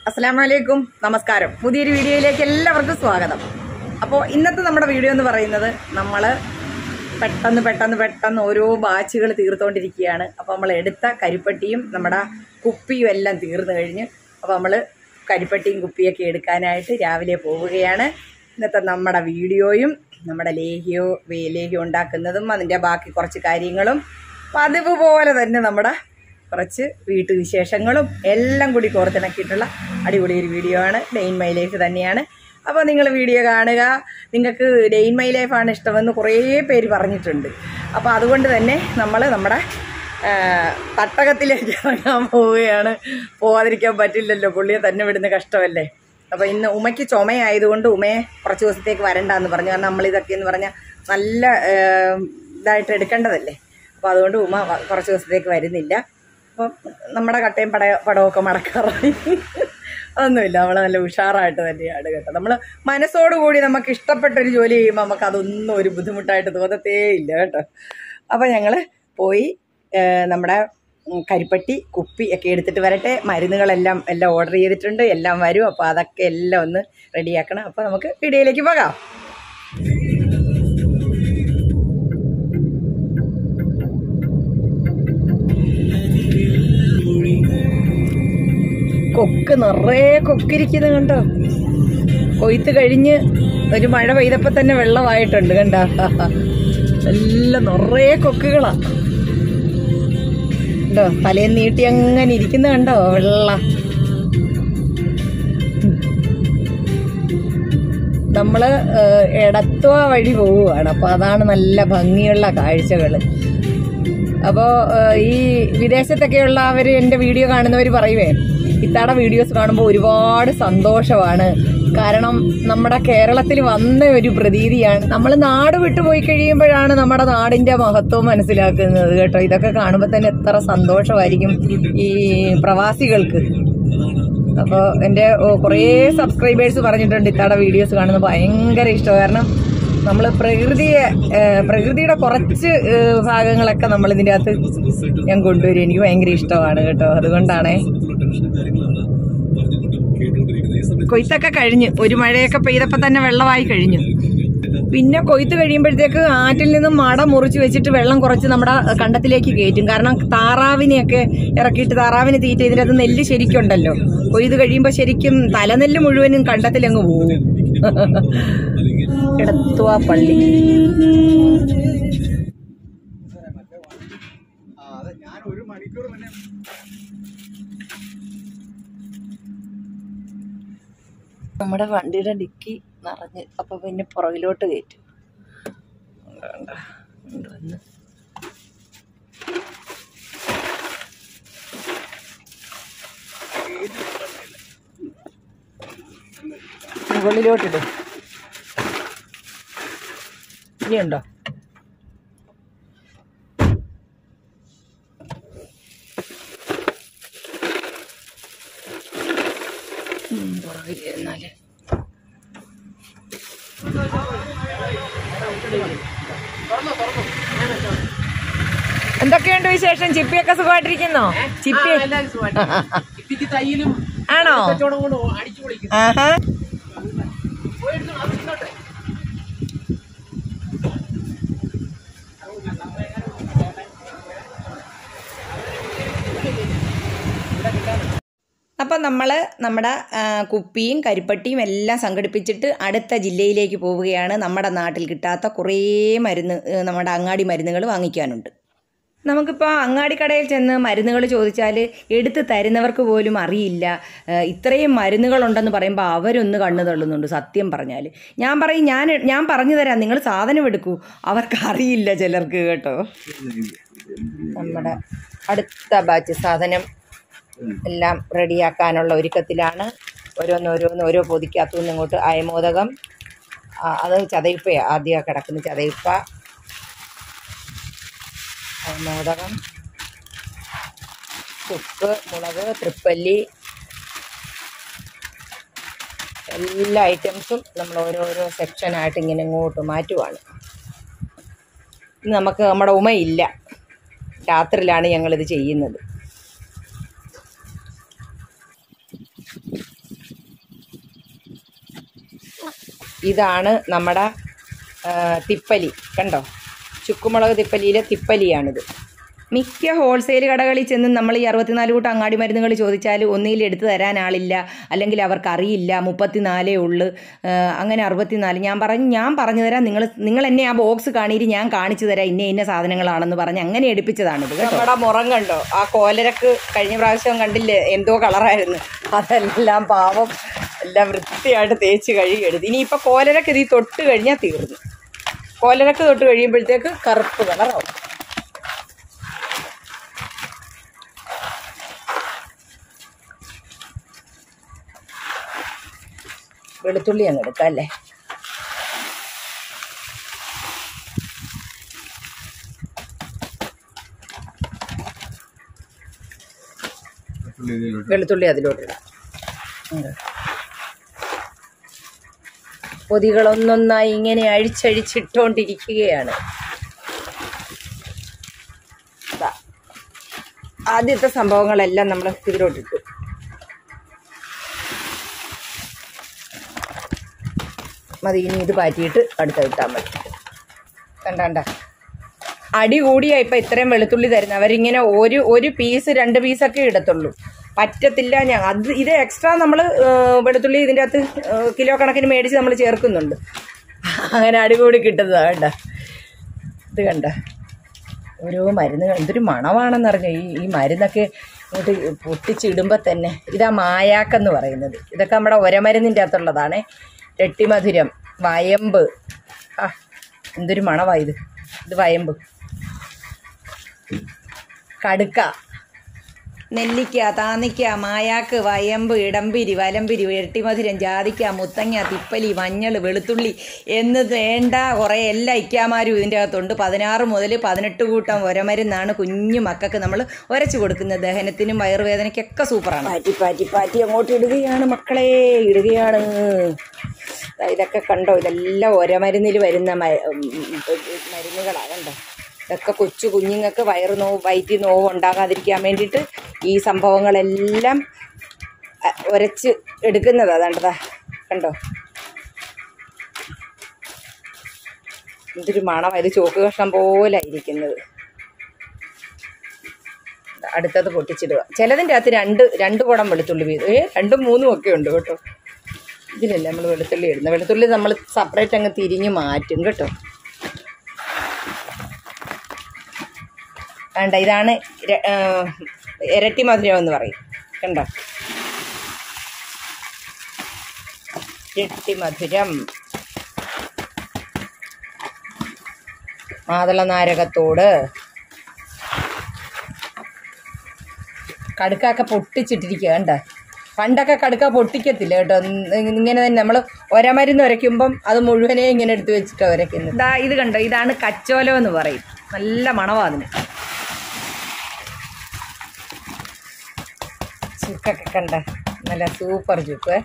അസ്സാം വലൈക്കും നമസ്കാരം പുതിയൊരു വീഡിയോയിലേക്ക് എല്ലാവർക്കും സ്വാഗതം അപ്പോൾ ഇന്നത്തെ നമ്മുടെ വീഡിയോ എന്ന് പറയുന്നത് നമ്മൾ പെട്ടെന്ന് പെട്ടെന്ന് പെട്ടെന്ന് ഓരോ ബാച്ചുകൾ തീർത്തുകൊണ്ടിരിക്കുകയാണ് അപ്പോൾ നമ്മൾ എടുത്ത കരിപ്പട്ടിയും നമ്മുടെ കുപ്പിയും എല്ലാം തീർന്നു കഴിഞ്ഞ് അപ്പോൾ നമ്മൾ കരിപ്പട്ടിയും കുപ്പിയൊക്കെ എടുക്കാനായിട്ട് രാവിലെ പോവുകയാണ് ഇന്നത്തെ നമ്മുടെ വീഡിയോയും നമ്മുടെ ലേഹ്യോ വേ- ലേഹ്യം ഉണ്ടാക്കുന്നതും അതിൻ്റെ ബാക്കി കുറച്ച് കാര്യങ്ങളും പതിവ് പോലെ തന്നെ നമ്മുടെ കുറച്ച് വീട്ടുവിശേഷങ്ങളും എല്ലാം കൂടി കോർത്തിണക്കിയിട്ടുള്ള അടിപൊളി ഒരു വീഡിയോ ആണ് ഡെയിൻ മൈ ലൈഫ് തന്നെയാണ് അപ്പോൾ നിങ്ങൾ വീഡിയോ കാണുക നിങ്ങൾക്ക് ഡെയിൻ മൈ ലൈഫാണ് ഇഷ്ടമെന്ന് കുറേ പേര് പറഞ്ഞിട്ടുണ്ട് അപ്പോൾ അതുകൊണ്ട് തന്നെ നമ്മൾ നമ്മുടെ ആ, തട്ടകത്തിലേക്ക് ഇറങ്ങാൻ പോവുകയാണ് പോവാതിരിക്കാൻ പറ്റില്ലല്ലോ പുള്ളിയെ തന്നെ വിടുന്ന കഷ്ടമല്ലേ അപ്പോൾ ഇന്ന് ഉമയ്ക്ക് ചുമയായതുകൊണ്ട് ഉമയെ കുറച്ച് ദിവസത്തേക്ക് വരണ്ടെന്ന് പറഞ്ഞു കാരണം നമ്മളിതൊക്കെ എന്ന് പറഞ്ഞാൽ നല്ല ആ, ഇതായിട്ട് എടുക്കേണ്ടതല്ലേ അപ്പോൾ അതുകൊണ്ട് ഉമ വ- കുറച്ച് ദിവസത്തേക്ക് വരുന്നില്ല അപ്പം നമ്മുടെ കട്ടയും പട പടമൊക്കെ മടക്കാറായി അതൊന്നുമില്ല നമ്മൾ നല്ല ഉഷാറായിട്ട് തന്നെയാണ് കേട്ടോ നമ്മൾ മനസ്സോടുകൂടി നമുക്ക് ഇഷ്ടപ്പെട്ടൊരു ജോലി ചെയ്യുമ്പോൾ നമുക്ക് അതൊന്നും ഒരു ബുദ്ധിമുട്ടായിട്ട് തോന്നത്തേ ഇല്ല കേട്ടോ അപ്പോൾ ഞങ്ങൾ പോയി ഏഹ്, നമ്മുടെ ഉം, കരിപ്പട്ടി കുപ്പി ഒക്കെ എടുത്തിട്ട് വരട്ടെ മരുന്നുകളെല്ലാം എല്ലാം ഓർഡർ ചെയ്തിട്ടുണ്ട് എല്ലാം വരും അപ്പോൾ അതൊക്കെ എല്ലാം ഒന്ന് റെഡിയാക്കണം അപ്പോൾ നമുക്ക് വീഡിയോയിലേക്ക് പോകാം കൊക്ക് നിറയെ കൊക്കിരിക്കുന്നത് കണ്ടോ കൊയ്ത്ത് കഴിഞ്ഞ് ഒരു മഴ പെയ്തപ്പോ തന്നെ വെള്ളമായിട്ടുണ്ട് കണ്ട എല്ലാം നിറയെ കൊക്കുകളാ കണ്ടോ തലേന്ന് നീട്ടി അങ്ങനെ ഇരിക്കുന്ന കണ്ടോ വെള്ള നമ്മള് ഏഹ്, എടത്വ വഴി പോവുകയാണ് അപ്പൊ അതാണ് നല്ല ഭംഗിയുള്ള കാഴ്ചകള് അപ്പോൾ ഈ വിദേശത്തൊക്കെയുള്ള അവർ എൻ്റെ വീഡിയോ കാണുന്നവർ പറയുവേ ഇത്താടെ വീഡിയോസ് കാണുമ്പോൾ ഒരുപാട് സന്തോഷമാണ് കാരണം നമ്മുടെ കേരളത്തിൽ വന്ന ഒരു പ്രതീതിയാണ് നമ്മൾ നാട് വിട്ടു പോയി കഴിയുമ്പോഴാണ് നമ്മുടെ നാടിന്റെ മഹത്വം മനസ്സിലാക്കുന്നത് കേട്ടോ ഇതൊക്കെ കാണുമ്പോൾ തന്നെ എത്ര സന്തോഷമായിരിക്കും ഈ പ്രവാസികൾക്ക് അപ്പോൾ എൻ്റെ കുറേ സബ്സ്ക്രൈബേഴ്സ് പറഞ്ഞിട്ടുണ്ട് ഇത്താടെ വീഡിയോസ് കാണുന്നത് ഭയങ്കര ഇഷ്ടം കാരണം നമ്മൾ പ്രകൃതിയെ ഏഹ്, പ്രകൃതിയുടെ കുറച്ച് ഏഹ്, ഭാഗങ്ങളൊക്കെ നമ്മൾ ഇതിൻ്റെ അകത്ത് ഞാൻ കൊണ്ടുവരും എനിക്ക് ഭയങ്കര ഇഷ്ടമാണ് കേട്ടോ അതുകൊണ്ടാണേ കൊയ്ത്തൊക്കെ കഴിഞ്ഞു ഒരു മഴയൊക്കെ പെയ്തപ്പോൾ തന്നെ വെള്ളമായി കഴിഞ്ഞു പിന്നെ കൊയ്ത്ത് കഴിയുമ്പോഴത്തേക്ക് ആറ്റിൽ നിന്നും മട മുറിച്ച് വെച്ചിട്ട് വെള്ളം കുറച്ച് നമ്മുടെ കണ്ടത്തിലേക്ക് കയറ്റും കാരണം താറാവിനെയൊക്കെ ഇറക്കിയിട്ട് താറാവിന് തീറ്റ ഇതിൻ്റെ അകത്ത് നെല്ല് ശരിക്കുണ്ടല്ലോ കൊയ്ത് കഴിയുമ്പോൾ ശരിക്കും തലനെല്ല് മുഴുവനും കണ്ടത്തിലങ്ങ് പോകും എടത്തുവ പള്ളി നമ്മുടെ വണ്ടിയുടെ ഡിക്കി നിറഞ്ഞ് അപ്പൊ പിന്നെ പുറകിലോട്ട് കയറ്റും കണ്ടോ, കണ്ടോ, ഇങ്ങോട്ട് വന്ന്. മുകളിലോട്ടിടും ഇനിയുണ്ടോ ഉം, പുറകിലിരുന്നാല് എന്തൊക്കെയുണ്ട് വിശേഷം ചിപ്പിയൊക്കെ സുഖമായിട്ടിരിക്കുന്നോ ചിപ്പി ഇത്തിക്ക് തയ്യലും ആണോ കച്ചവടം കൊണ്ട് അടിച്ചു പൊളിക്കും ആഹാ അപ്പം നമ്മൾ നമ്മുടെ ആ, കുപ്പിയും കരിപ്പട്ടിയും എല്ലാം സംഘടിപ്പിച്ചിട്ട് അടുത്ത ജില്ലയിലേക്ക് പോവുകയാണ് നമ്മുടെ നാട്ടിൽ കിട്ടാത്ത കുറേ മരുന്ന് ഏ, നമ്മുടെ അങ്ങാടി മരുന്നുകൾ വാങ്ങിക്കാനുണ്ട് നമുക്കിപ്പോൾ അങ്ങാടി കടയിൽ ചെന്ന് മരുന്നുകൾ ചോദിച്ചാൽ എടുത്ത് തരുന്നവർക്ക് പോലും അറിയില്ല ഏ, ഇത്രയും മരുന്നുകളുണ്ടെന്ന് പറയുമ്പോൾ അവരൊന്ന് കണ്ണു തള്ളുന്നുണ്ട് സത്യം പറഞ്ഞാൽ ഞാൻ പറയും ഞാൻ ഞാൻ പറഞ്ഞു തരാം നിങ്ങൾ സാധനം എടുക്കൂ അവർക്ക് അറിയില്ല ചിലർക്ക് കേട്ടോ നമ്മുടെ അടുത്ത ബാച്ച് സാധനം എല്ലാം റെഡിയാക്കാനുള്ള ഒരുക്കത്തിലാണ് ഓരോന്നോരോന്ന് ഓരോ പൊതിക്കകത്തു നിന്ന് ഇങ്ങോട്ട് അയമോദകം ആ, അത് ചതയിപ്പയാണ് ആദ്യം കിടക്കുന്ന ചതയിപ്പ അയമോദകം ചുക്ക് മുളക് തൃപ്പല്ലി എല്ലാ ഐറ്റംസും നമ്മൾ ഓരോരോ സെക്ഷനായിട്ട് ഇങ്ങനെ ഇങ്ങോട്ട് മാറ്റുവാണ് ഇന്ന് നമുക്ക് നമ്മുടെ ഉമയില്ല രാത്രിയിലാണ് ഞങ്ങളിത് ചെയ്യുന്നത് ഇതാണ് നമ്മുടെ ആ, തിപ്പലി കണ്ടോ ചുക്കുമുളക് തിപ്പലിയിലെ തിപ്പലിയാണിത് മിക്ക ഹോൾസെയിൽ കടകളിൽ ചെന്ന് നമ്മൾ ഈ അറുപത്തിനാല് കൂട്ടം അങ്ങാടി മരുന്നുകൾ ചോദിച്ചാൽ ഒന്നിൽ എടുത്തു തരാൻ ആളില്ല അല്ലെങ്കിൽ അവർക്ക് അറിയില്ല മുപ്പത്തിനാലേ ഉള്ളു ആ, അങ്ങനെ അറുപത്തിനാല് ഞാൻ പറഞ്ഞു ഞാൻ പറഞ്ഞു തരാം നിങ്ങൾ നിങ്ങൾ എന്നെ ആ ബോക്സ് കാണിയിട്ട് ഞാൻ കാണിച്ചു തരാം ഇന്ന ഇന്ന സാധനങ്ങളാണെന്ന് പറഞ്ഞ് അങ്ങനെ എടുപ്പിച്ചതാണിത് കേട്ടോ നമ്മുടെ മുറം കണ്ടോ ആ കോലരക്ക് കഴിഞ്ഞ പ്രാവശ്യം കണ്ടില്ലേ എന്തോ കളറായിരുന്നു അതെല്ലാം പാവം എല്ലാം വൃത്തിയായിട്ട് തേച്ച് കഴുകിയെടുത്ത് ഇനിയിപ്പോൾ കോലരക്ക് ഇതിൽ തൊട്ട് കഴിഞ്ഞാൽ തീർന്നു കോലരക്ക് തൊട്ട് കഴിയുമ്പോഴത്തേക്ക് കറുപ്പ് കളറാവും വെളുത്തുള്ളി അങ്ങ് എടുക്കാം അല്ലേ വെളുത്തുള്ളി അതിലോട്ടിടാം ഉം. പൊതികളൊന്നൊന്നായി ഇങ്ങനെ അഴിച്ചഴിച്ചിട്ടോണ്ടിരിക്കുകയാണ് ദാ. ആദ്യത്തെ സംഭവങ്ങളെല്ലാം നമ്മൾ ഇതിലോട്ടിട്ടു മതി ഇനി ഇത് പാറ്റിയിട്ട് അടുത്ത ഇട്ടാൽ മതി കണ്ടാണ്ട അടി കൂടിയാ ഇപ്പം ഇത്രയും വെളുത്തുള്ളി തരുന്നത് അവരിങ്ങനെ ഒരു ഒരു പീസ് രണ്ട് പീസൊക്കെ ഇടത്തുള്ളൂ പറ്റത്തില്ല ഞാൻ അത് ഇത് എക്സ്ട്രാ നമ്മൾ വെളുത്തുള്ളി ഇതിൻ്റെ അകത്ത് ഏ, കിലോ കണക്കിന് മേടിച്ച് നമ്മൾ ചേർക്കുന്നുണ്ട് അങ്ങനെ അടി കൂടി കിട്ടുന്നതാ കണ്ട ഇത് കണ്ട ഓരോ മരുന്നുകൾ എന്തൊരു മണമാണെന്നറിഞ്ഞു ഈ ഈ മരുന്നൊക്കെ ഇങ്ങോട്ട് പൊട്ടിച്ചിടുമ്പോൾ തന്നെ ഇതാ മായാക്കെന്ന് പറയുന്നത് ഇതൊക്കെ നമ്മുടെ ഒരമരുന്നിൻ്റെ അകത്തുള്ളതാണേ രട്ടിമധുരം വയമ്പ് ആ എന്തൊരു മണവാ ഇത് ഇത് വയമ്പ് കടുക്ക നെല്ലിക്ക താന്നിക്ക മായാക്ക് വയമ്പ് ഇടമ്പിരി വലമ്പിരി ഇരട്ടിമധുരം ജാതിക്ക മുത്തങ്ങ തിപ്പലി മഞ്ഞൾ വെളുത്തുള്ളി എന്ന് വേണ്ട കുറേ എല്ലാ ഇക്കാമാരും ഇതിൻ്റെ അകത്തുണ്ട് പതിനാറ് മുതൽ പതിനെട്ട് കൂട്ടം ഒരമരുന്നാണ് കുഞ്ഞു മക്കൾക്ക് നമ്മൾ ഉരച്ചു കൊടുക്കുന്നത് ദഹനത്തിനും വയറുവേദനയ്ക്കൊക്കെ സൂപ്പറാണ് പാറ്റി പാറ്റി പാറ്റി അങ്ങോട്ട് ഇടുകയാണ് മക്കളെ ഇടുകയാണ് ദാ ഇതൊക്കെ കണ്ടോ ഇതെല്ലാം ഒരമരുന്നിൽ വരുന്ന മ- ഉം, മരുന്നുകളാണ് കണ്ടോ ഇതൊക്കെ കൊച്ചു കുഞ്ഞുങ്ങൾക്ക് വയറ് നോവ് വയറ്റി നോവ് ഉണ്ടാകാതിരിക്കാൻ വേണ്ടിയിട്ട് ഈ സംഭവങ്ങളെല്ലാം അ, ഉരച്ച് എടുക്കുന്നതാ കണ്ടതാ കണ്ടോ എന്തൊരു മണം ഇത് ചോക്ക് കഷ്ണം പോലെ ഇരിക്കുന്നത് അടുത്തത് പൊട്ടിച്ചിടുക ചിലതിൻ്റെ അകത്ത് രണ്ട് രണ്ട് കുടം വെളുത്തുള്ളി വീതം ഏ രണ്ടും മൂന്നും ഒക്കെ ഉണ്ട് കേട്ടോ ഇതിലല്ലേ നമ്മൾ വെളുത്തുള്ളി ഇടുന്നത് വെളുത്തുള്ളി നമ്മൾ സെപ്പറേറ്റ് അങ്ങ് തിരിഞ്ഞ് മാറ്റും കേട്ടോ വേണ്ട ഇതാണ് ര- ആ, ഇരട്ടി മധുരം എന്ന് പറയും കണ്ടോ ഇരട്ടി മധുരം മാതള നാരകത്തോട് കടുക്കൊക്കെ പൊട്ടിച്ചിട്ടിരിക്കുക കണ്ട പണ്ടൊക്കെ കടുക്ക പൊട്ടിക്കത്തില്ല കേട്ടോ ഇ- ഇങ്ങനെ തന്നെ നമ്മൾ ഒരമരുന്ന് ഉരയ്ക്കുമ്പം അത് മുഴുവനേ ഇങ്ങനെ എടുത്ത് വെച്ചിട്ട് ഉരയ്ക്കുന്നത് ഇതാ ഇത് കണ്ടോ ഇതാണ് കച്ചോലം എന്ന് പറയും നല്ല മണവാ അതിന് ചുക്കൊക്കെ കണ്ട നല്ല സൂപ്പർ ചുക്ക്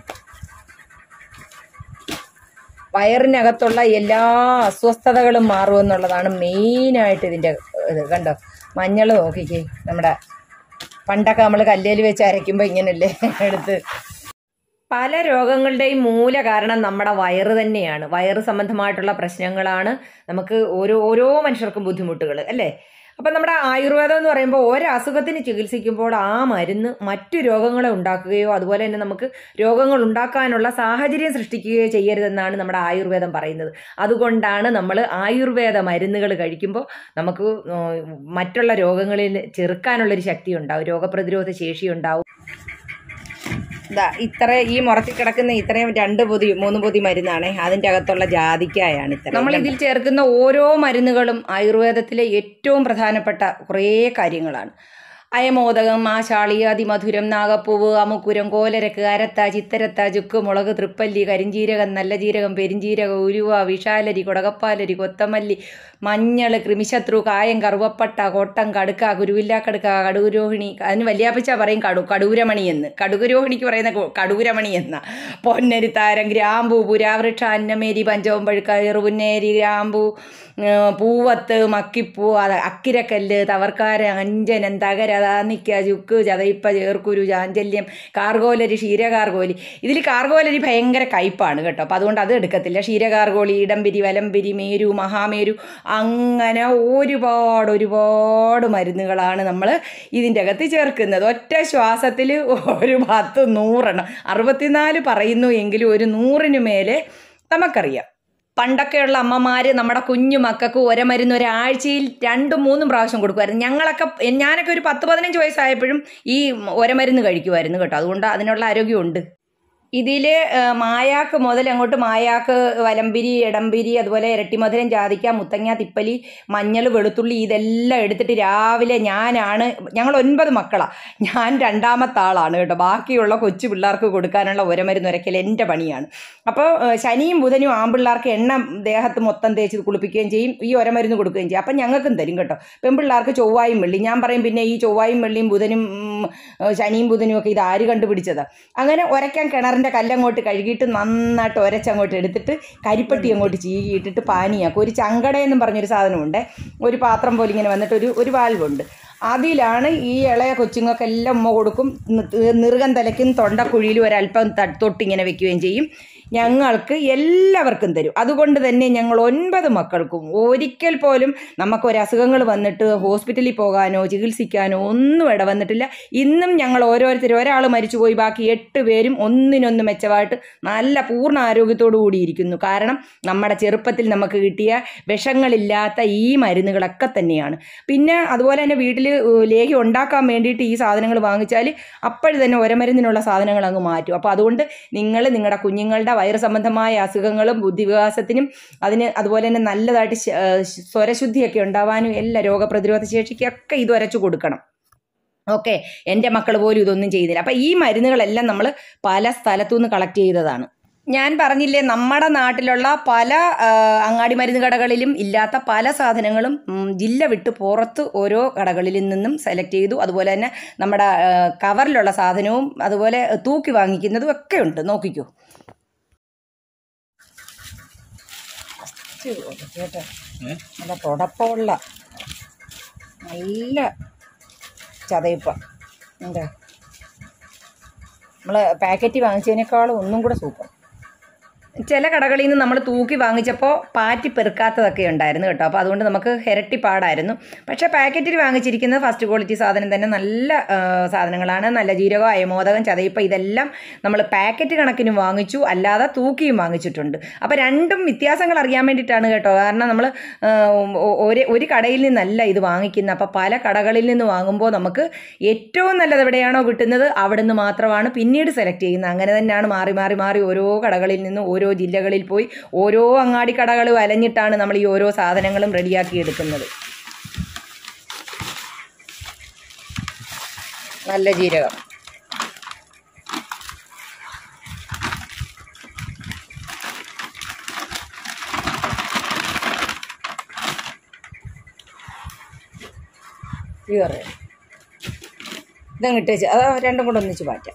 വയറിനകത്തുള്ള എല്ലാ അസ്വസ്ഥതകളും മാറുമെന്നുള്ളതാണ് മെയിനായിട്ട് ഇതിൻ്റെ ഇത് കണ്ടോ മഞ്ഞൾ നോക്കിക്കേ നമ്മുടെ പണ്ടൊക്കെ നമ്മൾ കല്ലേൽ വെച്ച് അരയ്ക്കുമ്പോൾ ഇങ്ങനല്ലേ എടുത്ത് പല രോഗങ്ങളുടെയും മൂല കാരണം നമ്മുടെ വയറ് തന്നെയാണ് വയറ് സംബന്ധമായിട്ടുള്ള പ്രശ്നങ്ങളാണ് നമുക്ക് ഓരോ ഓരോ മനുഷ്യർക്കും ബുദ്ധിമുട്ടുകൾ അല്ലേ അപ്പം നമ്മുടെ ആയുർവേദം എന്ന് പറയുമ്പോൾ ഒരസുഖത്തിന് ചികിത്സിക്കുമ്പോൾ ആ മരുന്ന് മറ്റു രോഗങ്ങളെ ഉണ്ടാക്കുകയോ അതുപോലെ തന്നെ നമുക്ക് രോഗങ്ങൾ ഉണ്ടാക്കാനുള്ള സാഹചര്യം സൃഷ്ടിക്കുകയോ ചെയ്യരുതെന്നാണ് നമ്മുടെ ആയുർവേദം പറയുന്നത് അതുകൊണ്ടാണ് നമ്മൾ ആയുർവേദ മരുന്നുകൾ കഴിക്കുമ്പോൾ നമുക്ക് ഉം, മറ്റുള്ള രോഗങ്ങളിൽ ചെറുക്കാനുള്ളൊരു ശക്തി ഉണ്ടാവും രോഗപ്രതിരോധ ശേഷി ഉണ്ടാവും ഇതാ ഇത്ര ഈ മുറത്തിൽ കിടക്കുന്ന ഇത്രയും രണ്ട് പൊതി മൂന്ന് പൊതി മരുന്നാണേ അതിൻ്റെ അകത്തുള്ള ജാതിക്കായാണ് ഇത്ര നമ്മൾ ഇതിൽ ചേർക്കുന്ന ഓരോ മരുന്നുകളും ആയുർവേദത്തിലെ ഏറ്റവും പ്രധാനപ്പെട്ട കുറേ കാര്യങ്ങളാണ് അയമോദകം ആശാളി അതിമധുരം നാഗപ്പൂവ് അമുക്കുരം കോലരക്ക് അരത്ത ചിത്തരത്ത ചുക്ക് മുളക് തൃപ്പല്ലി കരിഞ്ചീരകം നല്ല ജീരകം പെരിഞ്ചീരകം ഉരുവ വിഷാലരി കുടകപ്പാലരി കൊത്തമല്ലി മഞ്ഞൾ കൃമിശത്രു കായം കറുവപ്പട്ട കോട്ടം കടുക്ക കുരുവില്ലാക്കടുക്ക കടുകുരോഹിണി അതിന് വല്യാപ്പച്ച പറയും കടു കടൂരമണി എന്ന് കടുകുരോഹിണിക്ക് പറയുന്ന കൊ- കടൂരമണി എന്ന പൊന്നരിത്താരം ഗ്രാമ്പൂ പുരാവൃക്ഷ അന്നമേരി പഞ്ചവമ്പഴുക്ക എറുപുന്നേരി ഗ്രാമ്പൂ ഏ, പൂവത്ത് മക്കിപ്പൂ അത് അക്കിരക്കല്ല് തവർക്കാര അഞ്ചനം തകര താന്നിക്ക ചുക്ക് ചതയിപ്പ ചേർക്കുരു ചാഞ്ചല്യം കാർഗോലരി ക്ഷീരകാർഗോലി ഇതിൽ കാർഗോലരി ഭയങ്കര കയ്പാണ് കേട്ടോ അപ്പോൾ അതുകൊണ്ട് അത് എടുക്കത്തില്ല ക്ഷീരകാർഗോളി ഇടംപിരി വലംപിരി മേരു മഹാമേരു അങ്ങനെ ഒരുപാട് ഒരുപാട് മരുന്നുകളാണ് നമ്മൾ ഇതിൻ്റെ അകത്ത് ചേർക്കുന്നത് ഒറ്റ ശ്വാസത്തിൽ ഒരു പത്ത് നൂറെണ്ണം അറുപത്തിനാല് പറയുന്നു എങ്കിലും ഒരു നൂറിന് മേലെ നമുക്കറിയാം പണ്ടൊക്കെയുള്ള അമ്മമാർ നമ്മുടെ കുഞ്ഞു മക്കൾക്ക് ഒരമരുന്ന് ഒരാഴ്ചയിൽ രണ്ടും മൂന്നും പ്രാവശ്യം കൊടുക്കുമായിരുന്നു ഞങ്ങളൊക്കെ ഞാനൊക്കെ ഒരു പത്ത് പതിനഞ്ച് വയസ്സായപ്പോഴും ഈ ഒരമരുന്ന് കഴിക്കുമായിരുന്നു കേട്ടോ അതുകൊണ്ട് അതിനുള്ള ആരോഗ്യമുണ്ട് ഇതിൽ മായാക്ക് മുതൽ അങ്ങോട്ട് മായാക്ക് വലമ്പിരി ഇടംപിരി അതുപോലെ ഇരട്ടിമധുരം ജാതിക്ക മുത്തങ്ങ തിപ്പലി മഞ്ഞൾ വെളുത്തുള്ളി ഇതെല്ലാം എടുത്തിട്ട് രാവിലെ ഞാനാണ് ഞങ്ങൾ ഒൻപത് മക്കളാണ് ഞാൻ രണ്ടാമത്തെ ആളാണ് കേട്ടോ ബാക്കിയുള്ള കൊച്ചു പിള്ളേർക്ക് കൊടുക്കാനുള്ള ഒരമരുന്ന് ഉരക്കൽ എൻ്റെ പണിയാണ് അപ്പോൾ ഏഹ്, ശനിയും ബുധനും ആൺപിള്ളേർക്ക് എണ്ണ ദേഹത്ത് മൊത്തം തേച്ച് കുളിപ്പിക്കുകയും ചെയ്യും ഈ ഒരമരുന്ന് കൊടുക്കുകയും ചെയ്യും അപ്പം ഞങ്ങൾക്കും തരും കേട്ടോ പെൺപിള്ളേർക്ക് ചൊവ്വായും വെള്ളി ഞാൻ പറയും പിന്നെ ഈ ചൊവ്വായും വെള്ളിയും ബുധനും ഉം, ഏഹ്, ശനിയും ബുധനും ഒക്കെ ഇത് ആര് കണ്ടുപിടിച്ചതാ അങ്ങനെ ഉരയ്ക്കാൻ കിണറിൻ്റെ കല്ലങ്ങോട്ട് കഴുകിയിട്ട് നന്നായിട്ട് ഉരച്ചങ്ങോട്ട് എടുത്തിട്ട് കരിപ്പട്ടി അങ്ങോട്ട് ചീകിയിട്ടിട്ട് പാനിയാക്കും ഒരു ചങ്കടയെന്നും പറഞ്ഞൊരു സാധനമുണ്ട് ഒരു പാത്രം പോലെ ഇങ്ങനെ വന്നിട്ട് ഒരു ഒരു വാൽവുണ്ട് അതിലാണ് ഈ ഇളയ കൊച്ചുങ്ങൾക്കെല്ലാം ഉമ്മ കൊടുക്കും നി- നിറുകം തലയ്ക്കും തൊണ്ടക്കുഴിയിലും ഒരല്പം ത- തൊട്ടിങ്ങനെ വെക്കുകയും ചെയ്യും ഞങ്ങൾക്ക് എല്ലാവർക്കും തരും അതുകൊണ്ട് തന്നെ ഞങ്ങൾ ഒൻപത് മക്കൾക്കും ഒരിക്കൽ പോലും നമുക്കൊരു അസുഖങ്ങൾ വന്നിട്ട് ഹോസ്പിറ്റലിൽ പോകാനോ ചികിത്സിക്കാനോ ഒന്നും ഇട വന്നിട്ടില്ല ഇന്നും ഞങ്ങൾ ഓരോരുത്തർ ഒരാൾ മരിച്ചുപോയി ബാക്കി എട്ട് പേരും ഒന്നിനൊന്ന് മെച്ചമായിട്ട് നല്ല പൂർണ്ണ ആരോഗ്യത്തോടു കൂടി ഇരിക്കുന്നു കാരണം നമ്മുടെ ചെറുപ്പത്തിൽ നമുക്ക് കിട്ടിയ വിഷങ്ങളില്ലാത്ത ഈ മരുന്നുകളൊക്കെ തന്നെയാണ് പിന്നെ അതുപോലെ തന്നെ വീട്ടിൽ ലേഹ്യം ഉണ്ടാക്കാൻ വേണ്ടിയിട്ട് ഈ സാധനങ്ങൾ വാങ്ങിച്ചാൽ അപ്പോഴ് തന്നെ ഒരമരുന്നിനുള്ള സാധനങ്ങൾ അങ്ങ് മാറ്റും അപ്പോൾ അതുകൊണ്ട് നിങ്ങൾ നിങ്ങളുടെ കുഞ്ഞുങ്ങളുടെ വയറ് സംബന്ധമായ അസുഖങ്ങളും ബുദ്ധിവികാസത്തിനും അതിന് അതുപോലെ തന്നെ നല്ലതായിട്ട് ശ- ഏഹ് സ്വരശുദ്ധിയൊക്കെ ഉണ്ടാവാനും എല്ലാ രോഗപ്രതിരോധ ശേഷിക്കൊക്കെ ഇത് ഉരച്ചു കൊടുക്കണം ഓക്കെ എൻ്റെ മക്കൾ പോലും ഇതൊന്നും ചെയ്തില്ല അപ്പം ഈ മരുന്നുകളെല്ലാം നമ്മൾ പല സ്ഥലത്തു നിന്ന് കളക്ട് ചെയ്തതാണ് ഞാൻ പറഞ്ഞില്ലേ നമ്മുടെ നാട്ടിലുള്ള പല ആ, അങ്ങാടി മരുന്ന് കടകളിലും ഇല്ലാത്ത പല സാധനങ്ങളും ഉം, ജില്ല വിട്ട് പുറത്ത് ഓരോ കടകളിൽ നിന്നും സെലക്ട് ചെയ്തു അതുപോലെ തന്നെ നമ്മുടെ ആ, കവറിലുള്ള സാധനവും അതുപോലെ തൂക്കി വാങ്ങിക്കുന്നതും ഒക്കെ ഉണ്ട് നോക്കിക്കോ കേട്ടോ നല്ല തുടപ്പമുള്ള നല്ല ചതയിപ്പ എന്താ നമ്മൾ പാക്കറ്റ് വാങ്ങിച്ചതിനേക്കാളും ഒന്നും കൂടെ സൂപ്പർ ചില കടകളിൽ നിന്ന് നമ്മൾ തൂക്കി വാങ്ങിച്ചപ്പോൾ പാറ്റി പെറുക്കാത്തതൊക്കെ ഉണ്ടായിരുന്നു കേട്ടോ അപ്പോൾ അതുകൊണ്ട് നമുക്ക് ഇരട്ടി പാടായിരുന്നു പക്ഷേ പാക്കറ്റിൽ വാങ്ങിച്ചിരിക്കുന്നത് ഫസ്റ്റ് ക്വാളിറ്റി സാധനം തന്നെ നല്ല ആ, സാധനങ്ങളാണ് നല്ല ജീരകം അയമോദകം ചതയിപ്പ ഇതെല്ലാം നമ്മൾ പാക്കറ്റ് കണക്കിന് വാങ്ങിച്ചു അല്ലാതെ തൂക്കിയും വാങ്ങിച്ചിട്ടുണ്ട് അപ്പോൾ രണ്ടും വ്യത്യാസങ്ങൾ അറിയാൻ വേണ്ടിയിട്ടാണ് കേട്ടോ കാരണം നമ്മൾ ഒരു ഒരു കടയിൽ നിന്നല്ല ഇത് വാങ്ങിക്കുന്നത് അപ്പോൾ പല കടകളിൽ നിന്ന് വാങ്ങുമ്പോൾ നമുക്ക് ഏറ്റവും നല്ലത് എവിടെയാണോ കിട്ടുന്നത് അവിടെ നിന്ന് മാത്രമാണ് പിന്നീട് സെലക്ട് ചെയ്യുന്നത് അങ്ങനെ തന്നെയാണ് മാറി മാറി മാറി ഓരോ കടകളിൽ നിന്നും ഓരോ ജില്ലകളിൽ പോയി ഓരോ അങ്ങാടി കടകൾ വലഞ്ഞിട്ടാണ് നമ്മൾ ഈ ഓരോ സാധനങ്ങളും റെഡിയാക്കി എടുക്കുന്നത് നല്ല ജീരകം പ്യുവർ ഇതങ്ങ് ഇട്ടേച്ച് അത് രണ്ടും കൂടെ ഒന്നിച്ച് മാറ്റാം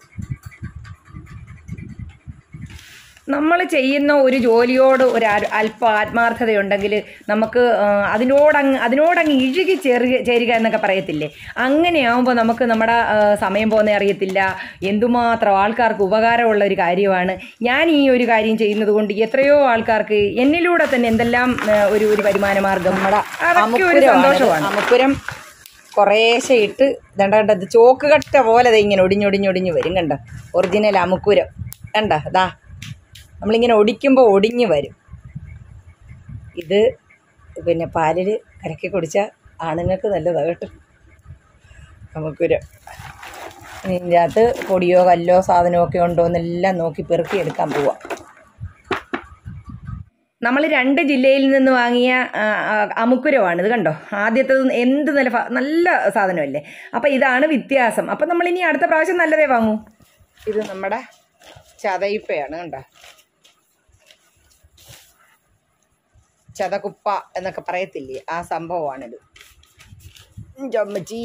നമ്മൾ ചെയ്യുന്ന ഒരു ജോലിയോട് ഒരു ആ- അല്പ ആത്മാർത്ഥതയുണ്ടെങ്കിൽ നമുക്ക് ആ, അതിനോടങ്ങ് അതിനോടങ്ങ് ഇഴുകി ചേരുക ചേരുക എന്നൊക്കെ പറയത്തില്ലേ അങ്ങനെയാവുമ്പോൾ നമുക്ക് നമ്മുടെ ആ, സമയം പോകുന്ന അറിയത്തില്ല എന്തുമാത്രം ആൾക്കാർക്ക് ഉപകാരമുള്ള ഒരു കാര്യമാണ് ഞാൻ ഈ ഒരു കാര്യം ചെയ്യുന്നത് കൊണ്ട് എത്രയോ ആൾക്കാർക്ക് എന്നിലൂടെ തന്നെ എന്തെല്ലാം ആ, ഒരു ഒരു വരുമാന മാർഗം അതൊക്കെ ഒരു സന്തോഷമാണ് അമുക്കുരം കുറേശ്ശെ ഇട്ട് ദണ്ട കണ്ട ഇത് ചോക്ക് കട്ട പോലെ ദേ ഇങ്ങനെ ഒടിഞ്ഞൊടിഞ്ഞൊടിഞ്ഞ് വരും കണ്ടോ ഒറിജിനൽ അമുക്കുരം കണ്ട ദാ നമ്മളിങ്ങനെ ഒടിക്കുമ്പോൾ ഒടിഞ്ഞ് വരും ഇത് പിന്നെ പാലിൽ കലക്കി കുടിച്ചാൽ ആണുങ്ങൾക്ക് നല്ലതാണ് കേട്ടോ നമുക്കൊരു ഇതിൻ്റെ അകത്ത് പൊടിയോ കല്ലോ സാധനമോ ഒക്കെ ഉണ്ടോ എന്നെല്ലാം നോക്കി പെറുക്കി എടുക്കാൻ പോവാം നമ്മൾ രണ്ട് ജില്ലയിൽ നിന്ന് വാങ്ങിയ ആ, ആ, അമുക്കുരമാണ് ഇത് കണ്ടോ ആദ്യത്തത് എന്ത് നല്ല ഫ- നല്ല സാധനമല്ലേ അപ്പോൾ ഇതാണ് വ്യത്യാസം അപ്പം നമ്മളിനി അടുത്ത പ്രാവശ്യം നല്ലതേ വാങ്ങൂ ഇത് നമ്മുടെ ചതയിപ്പയാണ് കണ്ടോ ചതകുപ്പ എന്നൊക്കെ പറയത്തില്ലേ ആ സംഭവമാണിത് ചമ്മച്ചി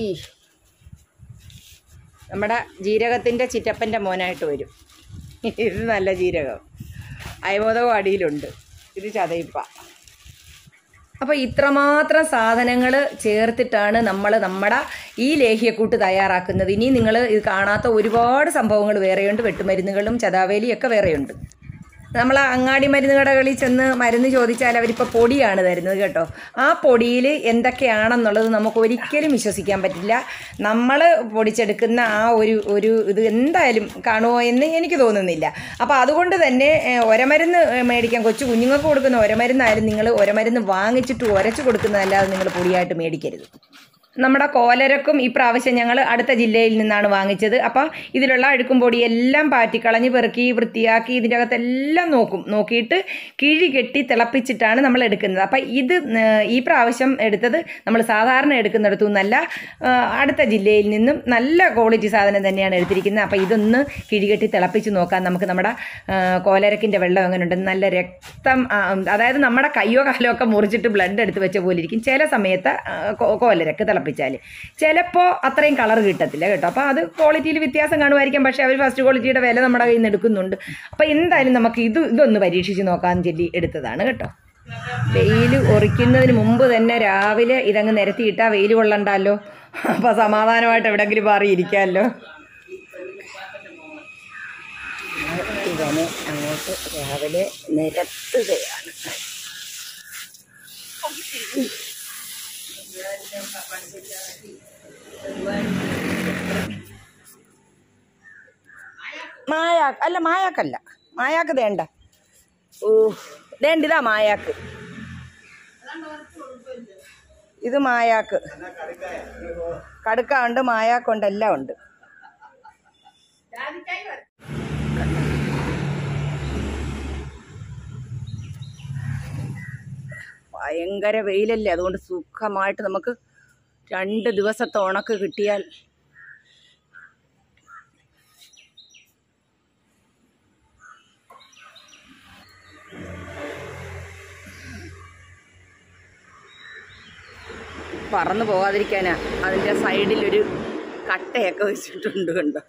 നമ്മുടെ ജീരകത്തിൻ്റെ ചിറ്റപ്പൻ്റെ മോനായിട്ട് വരും ഇത് നല്ല ജീരകം അയമോദകം അടിയിലുണ്ട് ഇത് ചതയിപ്പ അപ്പോൾ ഇത്രമാത്രം സാധനങ്ങൾ ചേർത്തിട്ടാണ് നമ്മൾ നമ്മുടെ ഈ ലേഹ്യക്കൂട്ട് തയ്യാറാക്കുന്നത് ഇനി നിങ്ങൾ ഇത് കാണാത്ത ഒരുപാട് സംഭവങ്ങൾ വേറെയുണ്ട് വെട്ടുമരുന്നുകളും ചതാവേലിയൊക്കെ വേറെയുണ്ട് നമ്മൾ അങ്ങാടി മരുന്ന് കടകളിൽ ചെന്ന് മരുന്ന് ചോദിച്ചാൽ അവരിപ്പോൾ പൊടിയാണ് തരുന്നത് കേട്ടോ ആ പൊടിയിൽ എന്തൊക്കെയാണെന്നുള്ളത് നമുക്ക് ഒരിക്കലും വിശ്വസിക്കാൻ പറ്റില്ല നമ്മൾ പൊടിച്ചെടുക്കുന്ന ആ ഒരു ഒരു ഇത് എന്തായാലും കാണുമോ എന്ന് എനിക്ക് തോന്നുന്നില്ല അപ്പോൾ അതുകൊണ്ട് തന്നെ ഏഹ്, ഒരമരുന്ന് മേടിക്കാൻ കൊച്ചു കുഞ്ഞുങ്ങൾക്ക് കൊടുക്കുന്ന ഒരമരുന്നായാലും നിങ്ങൾ ഒരമരുന്ന് വാങ്ങിച്ചിട്ട് ഉരച്ച് കൊടുക്കുന്നതല്ലാതെ നിങ്ങൾ പൊടിയായിട്ട് മേടിക്കരുത് നമ്മുടെ കോലരക്കും ഈ പ്രാവശ്യം ഞങ്ങൾ അടുത്ത ജില്ലയിൽ നിന്നാണ് വാങ്ങിച്ചത് അപ്പം ഇതിലുള്ള അഴുക്കും പൊടി എല്ലാം പാറ്റിക്കളഞ്ഞ് പെറുക്കി വൃത്തിയാക്കി ഇതിൻ്റെ അകത്തെല്ലാം നോക്കും നോക്കിയിട്ട് കിഴി കെട്ടി തിളപ്പിച്ചിട്ടാണ് നമ്മൾ എടുക്കുന്നത് അപ്പം ഇത് ഏഹ്, ഈ പ്രാവശ്യം എടുത്തത് നമ്മൾ സാധാരണ എടുക്കുന്നിടത്തു നിന്നല്ല ഏഹ്, അടുത്ത ജില്ലയിൽ നിന്നും നല്ല ക്വാളിറ്റി സാധനം തന്നെയാണ് എടുത്തിരിക്കുന്നത് അപ്പം ഇതൊന്ന് കിഴി കെട്ടി തിളപ്പിച്ച് നോക്കാം നമുക്ക് നമ്മുടെ ഏഹ്, കോലരക്കിൻ്റെ വെള്ളം എങ്ങനെയുണ്ട് നല്ല രക്തം ആ, അതായത് നമ്മുടെ കയ്യോ കാലോ ഒക്കെ മുറിച്ചിട്ട് ബ്ലഡ് എടുത്ത് വെച്ച പോലെ ഇരിക്കും ചില സമയത്ത് ആ, കോ- കോലരക്ക് തിളപ്പിച്ചാൽ ചിലപ്പോൾ അത്രയും കളർ കിട്ടത്തില്ല കേട്ടോ അപ്പോൾ അത് ക്വാളിറ്റിയിൽ വ്യത്യാസം കാണുമായിരിക്കാം പക്ഷേ അവർ ഫസ്റ്റ് ക്വാളിറ്റിയുടെ വില നമ്മുടെ കയ്യിൽ നിന്ന് എടുക്കുന്നുണ്ട് അപ്പോൾ എന്തായാലും നമുക്ക് ഇത് ഇതൊന്ന് പരീക്ഷിച്ച് നോക്കാൻ ചൊല്ലി എടുത്തതാണ് കേട്ടോ വെയിൽ ഉറിക്കുന്നതിന് മുമ്പ് തന്നെ രാവിലെ ഇതങ്ങ് നിരത്തിയിട്ടാൽ വെയിൽ കൊള്ളണ്ടല്ലോ അപ്പോൾ സമാധാനമായിട്ട് എവിടെയെങ്കിലും മാറിയിരിക്കാമല്ലോ ഇവനെ അങ്ങോട്ട് രാവിലെ നിരത്തുകയാണ് മായാ അല്ല മായാക്കല്ല മായാക്ക് വേണ്ട ഓ വേണ്ട ഇതാ മായാക്ക് ഇത് മായാക്ക് കടുക്ക ഉണ്ട് മായാക്കുണ്ട് എല്ലാം ഉണ്ട് ഭയങ്കര വെയിലല്ലേ അതുകൊണ്ട് സുഖമായിട്ട് നമുക്ക് രണ്ട് ദിവസത്തെ ഉണക്ക് കിട്ടിയാൽ പറന്നു പോകാതിരിക്കാനാ അതിൻ്റെ സൈഡിലൊരു കട്ടയൊക്കെ വെച്ചിട്ടുണ്ട് കണ്ടോ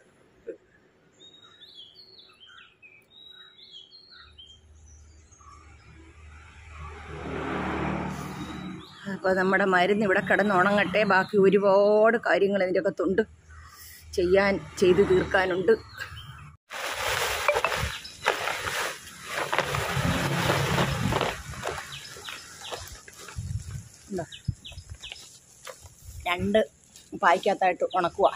അപ്പോൾ നമ്മുടെ മരുന്ന് ഇവിടെ കിടന്ന് ഉണങ്ങട്ടെ ബാക്കി ഒരുപാട് കാര്യങ്ങൾ ഇതിൻ്റെ അകത്തുണ്ട് ചെയ്യാൻ ചെയ്തു തീർക്കാനുണ്ട് എന്താ രണ്ട് പായ്ക്കകത്തായിട്ട് ഉണക്കുക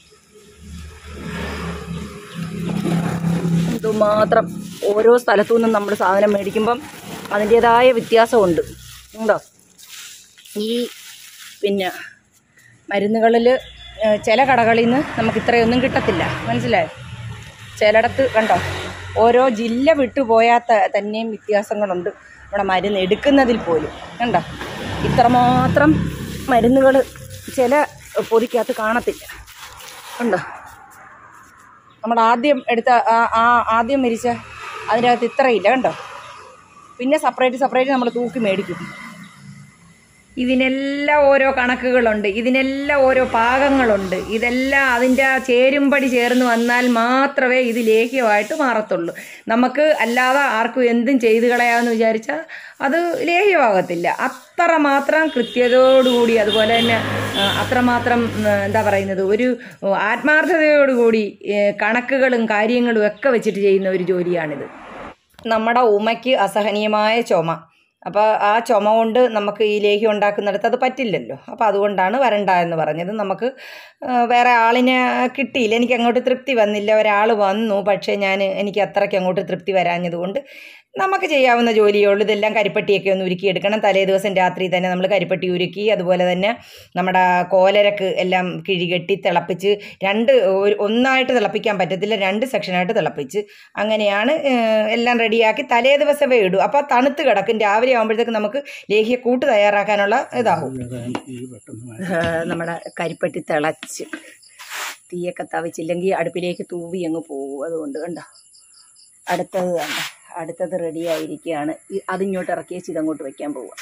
ഇതുമാത്രം ഓരോ സ്ഥലത്തു നിന്നും നമ്മൾ സാധനം മേടിക്കുമ്പം അതിൻ്റേതായ വ്യത്യാസമുണ്ട് ഉണ്ടോ ഈ പിന്നെ മരുന്നുകളിൽ ചില കടകളിൽ നിന്ന് നമുക്ക് ഇത്രയൊന്നും കിട്ടത്തില്ല മനസ്സിലായോ ചിലയിടത്ത് കണ്ടോ ഓരോ ജില്ല വിട്ടുപോയാൽ ത- തന്നെയും വ്യത്യാസങ്ങളുണ്ട് നമ്മുടെ മരുന്ന് എടുക്കുന്നതിൽ പോലും കണ്ടോ ഇത്രമാത്രം മരുന്നുകൾ ചില പൊതിക്കകത്ത് കാണത്തില്ല കണ്ടോ നമ്മൾ ആദ്യം എടുത്ത ആ- ആ ആദ്യം മരിച്ച അതിനകത്ത് ഇത്രയില്ല കണ്ടോ പിന്നെ സെപ്പറേറ്റ് സെപ്പറേറ്റ് നമ്മൾ തൂക്കി മേടിക്കും ഇതിനെല്ലാം ഓരോ കണക്കുകളുണ്ട് ഇതിനെല്ലാം ഓരോ പാകങ്ങളുണ്ട് ഇതെല്ലാം അതിൻ്റെ ആ ചേരുംപടി ചേർന്ന് വന്നാൽ മാത്രമേ ഇത് ലേഹ്യമായിട്ട് മാറത്തുള്ളൂ നമുക്ക് അല്ലാതെ ആർക്കും എന്തും ചെയ്തു കളയാമെന്ന് വിചാരിച്ചാൽ അത് ലേഹ്യമാകത്തില്ല അത്ര മാത്രം കൃത്യതയോടുകൂടി അതുപോലെ തന്നെ ആ, അത്രമാത്രം ഉം, എന്താ പറയുന്നത് ഒരു ആത്മാർത്ഥതയോടുകൂടി ഏ, കണക്കുകളും കാര്യങ്ങളും ഒക്കെ വെച്ചിട്ട് ചെയ്യുന്ന ഒരു ജോലിയാണിത് നമ്മുടെ ഉമയ്ക്ക് അസഹനീയമായ ചുമ അപ്പോൾ ആ ചുമ കൊണ്ട് നമുക്ക് ഈ ലേഹ്യം ഉണ്ടാക്കുന്നിടത്ത് അത് പറ്റില്ലല്ലോ അപ്പോൾ അതുകൊണ്ടാണ് വരണ്ട എന്ന് പറഞ്ഞത് നമുക്ക് ആ, വേറെ ആളിനെ കിട്ടിയില്ല എനിക്ക് അങ്ങോട്ട് തൃപ്തി വന്നില്ല ഒരാൾ വന്നു പക്ഷേ ഞാൻ എനിക്ക് അത്രയ്ക്ക് അങ്ങോട്ട് തൃപ്തി വരാഞ്ഞതുകൊണ്ട് നമുക്ക് ചെയ്യാവുന്ന ജോലിയേ ഉള്ളൂ ഇതെല്ലാം കരിപ്പട്ടിയൊക്കെ ഒന്ന് ഉരുക്കിയെടുക്കണം തലേ ദിവസം രാത്രി തന്നെ നമ്മൾ കരിപ്പട്ടി ഉരുക്കി അതുപോലെ തന്നെ നമ്മുടെ കോലരക്ക് എല്ലാം കിഴികെട്ടി തിളപ്പിച്ച് രണ്ട് ഒരു- ഒന്നായിട്ട് തിളപ്പിക്കാൻ പറ്റത്തില്ല രണ്ട് സെക്ഷനായിട്ട് തിളപ്പിച്ച് അങ്ങനെയാണ് ഏഹ്, എല്ലാം റെഡിയാക്കി തലേ ദിവസമേ ഇടൂ അപ്പോൾ തണുത്ത് കിടക്കും രാവിലെ ആകുമ്പോഴത്തേക്ക് നമുക്ക് ലേഹ്യ കൂട്ട് തയ്യാറാക്കാനുള്ള ഇതാവും ഏഹ്, നമ്മുടെ കരിപ്പട്ടി തിളച്ച് തീയൊക്കെ തവിച്ചില്ലെങ്കിൽ അടുപ്പിലേക്ക് തൂവി അങ്ങ് പോകും അതുകൊണ്ട് കണ്ടോ അടുത്തത് കണ്ടോ അടുത്തത് റെഡി ആയിരിക്കുകയാണ് ഈ- അതിങ്ങോട്ട് ഇറക്കി വെച്ച് ഇതങ്ങോട്ട് വെക്കാൻ പോവുക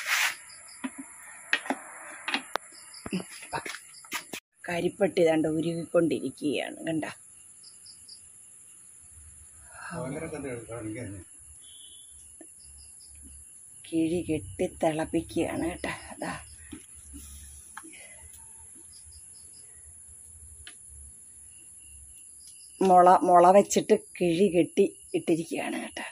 കരിപ്പട്ടി കണ്ട ഉരുവിക്കൊണ്ടിരിക്കുകയാണ് കണ്ട കിഴി കെട്ടി തിളപ്പിക്കുകയാണ് കേട്ടോ അതാ മുള മുള വെച്ചിട്ട് കിഴി കെട്ടി ഇട്ടിരിക്കുകയാണ് കേട്ടോ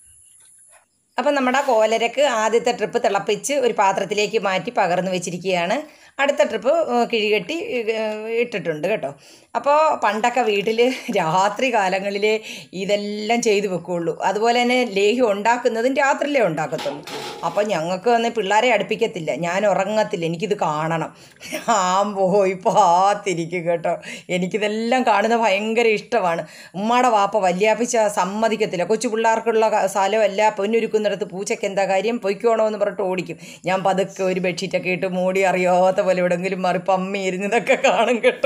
അപ്പം നമ്മുടെ കോലരക്ക് ആദ്യത്തെ ട്രിപ്പ് തിളപ്പിച്ച് ഒരു പാത്രത്തിലേക്ക് മാറ്റി പകർന്നു വെച്ചിരിക്കുകയാണ് അടുത്ത ട്രിപ്പ് ഏഹ്, കിഴികെട്ടി ഏഹ്, ഇട്ടിട്ടുണ്ട് കേട്ടോ അപ്പോൾ പണ്ടൊക്കെ വീട്ടിൽ രാത്രി കാലങ്ങളിൽ ഇതെല്ലാം ചെയ്തു വെക്കുകയുള്ളൂ അതുപോലെ തന്നെ ലേഹ്യം ഉണ്ടാക്കുന്നതും രാത്രിയിലേ ഉണ്ടാക്കത്തുള്ളൂ അപ്പോൾ ഞങ്ങൾക്ക് വന്ന് പിള്ളേരെ അടുപ്പിക്കത്തില്ല ഞാൻ ഉറങ്ങത്തില്ല എനിക്കിത് കാണണം ഞാൻ പോയി പാത്തിരിക്കും കേട്ടോ എനിക്കിതെല്ലാം കാണുന്നത് ഭയങ്കര ഇഷ്ടമാണ് ഉമ്മയുടെ വാപ്പ വല്യാപ്പിച്ച സമ്മതിക്കത്തില്ല കൊച്ചു പിള്ളേർക്കുള്ള ക- സ്ഥലമല്ല പൊന്നൊരുക്കുന്നിടത്ത് പൂച്ചയ്ക്ക് എന്താ കാര്യം പൊയ്ക്കോണോ എന്ന് പറഞ്ഞിട്ട് ഓടിക്കും ഞാൻ പതുക്കെ ഒരു ബെഡ്ഷീറ്റൊക്കെ ഇട്ട് മൂടി അറിയാത്ത പോലെ എവിടെങ്കിലും മാറി പമ്മി ഇരുന്നതൊക്കെ കാണും കേട്ടോ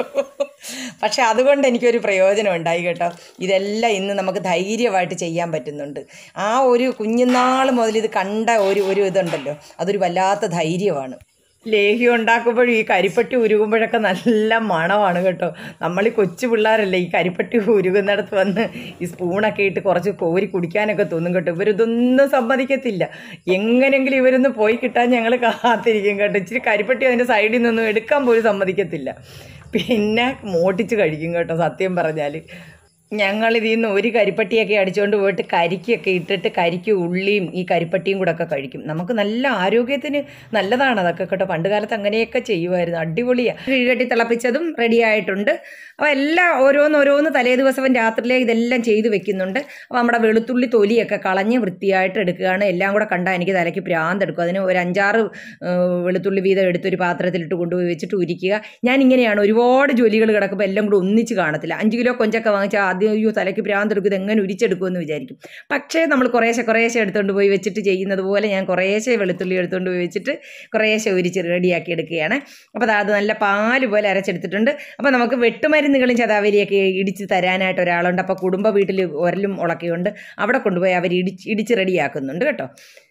പക്ഷെ അതുകൊണ്ട് എനിക്കൊരു പ്രയോജനം ഉണ്ടായി കേട്ടോ ഇതെല്ലാം ഇന്ന് നമുക്ക് ധൈര്യമായിട്ട് ചെയ്യാൻ പറ്റുന്നുണ്ട് ആ ഒരു കുഞ്ഞുനാൾ മുതൽ ഇത് കണ്ട ഒരു ഒരു ഇതുണ്ടല്ലോ അതൊരു വല്ലാത്ത ധൈര്യമാണ് ലേഹ്യം ഉണ്ടാക്കുമ്പോഴും ഈ കരിപ്പട്ടി ഉരുകുമ്പോഴൊക്കെ നല്ല മണമാണ് കേട്ടോ നമ്മൾ ഈ കൊച്ചു പിള്ളേരല്ലേ ഈ കരിപ്പട്ടി ഉരുകുന്നിടത്ത് വന്ന് ഈ സ്പൂണൊക്കെ ഇട്ട് കുറച്ച് കോരി കുടിക്കാനൊക്കെ തോന്നും കേട്ടോ ഇവരിതൊന്നും സമ്മതിക്കത്തില്ല എങ്ങനെയെങ്കിലും ഇവരൊന്ന് പോയി കിട്ടാൻ ഞങ്ങൾ കാത്തിരിക്കും കേട്ടോ ഇച്ചിരി കരിപ്പട്ടി അതിൻ്റെ സൈഡിൽ നിന്നൊന്നും എടുക്കാൻ പോലും സമ്മതിക്കത്തില്ല പിന്നെ മോട്ടിച്ച് കഴിക്കും കേട്ടോ സത്യം പറഞ്ഞാൽ ഞങ്ങൾ ഇതിൽ നിന്ന് ഒരു കരിപ്പട്ടിയൊക്കെ അടിച്ചുകൊണ്ട് പോയിട്ട് കരിക്കൊക്കെ ഇട്ടിട്ട് കരിക്ക് ഉള്ളിയും ഈ കരിപ്പട്ടിയും കൂടെ ഒക്കെ കഴിക്കും നമുക്ക് നല്ല ആരോഗ്യത്തിന് നല്ലതാണ് അതൊക്കെ കേട്ടോ പണ്ട് കാലത്ത് അങ്ങനെയൊക്കെ ചെയ്യുമായിരുന്നു അടിപൊളിയാണ് കിഴികെട്ടി തിളപ്പിച്ചതും റെഡി ആയിട്ടുണ്ട് അപ്പോൾ എല്ലാം ഓരോന്നോരോന്ന് തലേ ദിവസം രാത്രിയിലെ ഇതെല്ലാം ചെയ്ത് വെക്കുന്നുണ്ട് അപ്പോൾ നമ്മുടെ വെളുത്തുള്ളി തൊലിയൊക്കെ കളഞ്ഞ് വൃത്തിയായിട്ട് എടുക്കുകയാണ് എല്ലാം കൂടെ കണ്ടാൽ എനിക്ക് തലയ്ക്ക് ഭ്രാന്തെടുക്കും അതിന് ഒരു അഞ്ചാറ് ഏഹ്, വെളുത്തുള്ളി വീതം എടുത്തൊരു പാത്രത്തിലിട്ട് കൊണ്ടുപോയി വെച്ചിട്ട് ഉരിക്കുക ഞാൻ ഇങ്ങനെയാണ് ഒരുപാട് ജോലികൾ കിടക്കുമ്പോൾ എല്ലാം കൂടെ ഒന്നിച്ച് കാണത്തില്ല അഞ്ച് കിലോ കൊഞ്ചൊക്കെ വാങ്ങിച്ചാൽ ആദ്യം അയ്യോ തലയ്ക്ക് ഭ്രാന്തെടുക്കും ഇത് എങ്ങനെ ഉരിച്ചെടുക്കുമെന്ന് വിചാരിക്കും പക്ഷേ നമ്മൾ കുറേശ്ശെ കുറേശ്ശെ എടുത്തുകൊണ്ട് പോയി വെച്ചിട്ട് ചെയ്യുന്നത് പോലെ ഞാൻ കുറേശ്ശെ വെളുത്തുള്ളി എടുത്തുകൊണ്ട് പോയി വെച്ചിട്ട് കുറേശ്ശെ ഉരിച്ച് റെഡിയാക്കി എടുക്കുകയാണ് അപ്പോൾ അത് നല്ല പാല് പോലെ അരച്ചെടുത്തിട്ടുണ്ട് അപ്പോൾ നമുക്ക് വെട്ടുമരുന്നുകളും ചതാവരിയൊക്കെ ഇടിച്ച് തരാനായിട്ട് ഒരാളുണ്ട് അപ്പോൾ കുടുംബ വീട്ടിൽ ഒരലും ഉളക്കിയുണ്ട് അവിടെ കൊണ്ടുപോയി അവർ ഇടിച്ച് ഇടിച്ച് റെഡിയാക്കുന്നുണ്ട് കേട്ടോ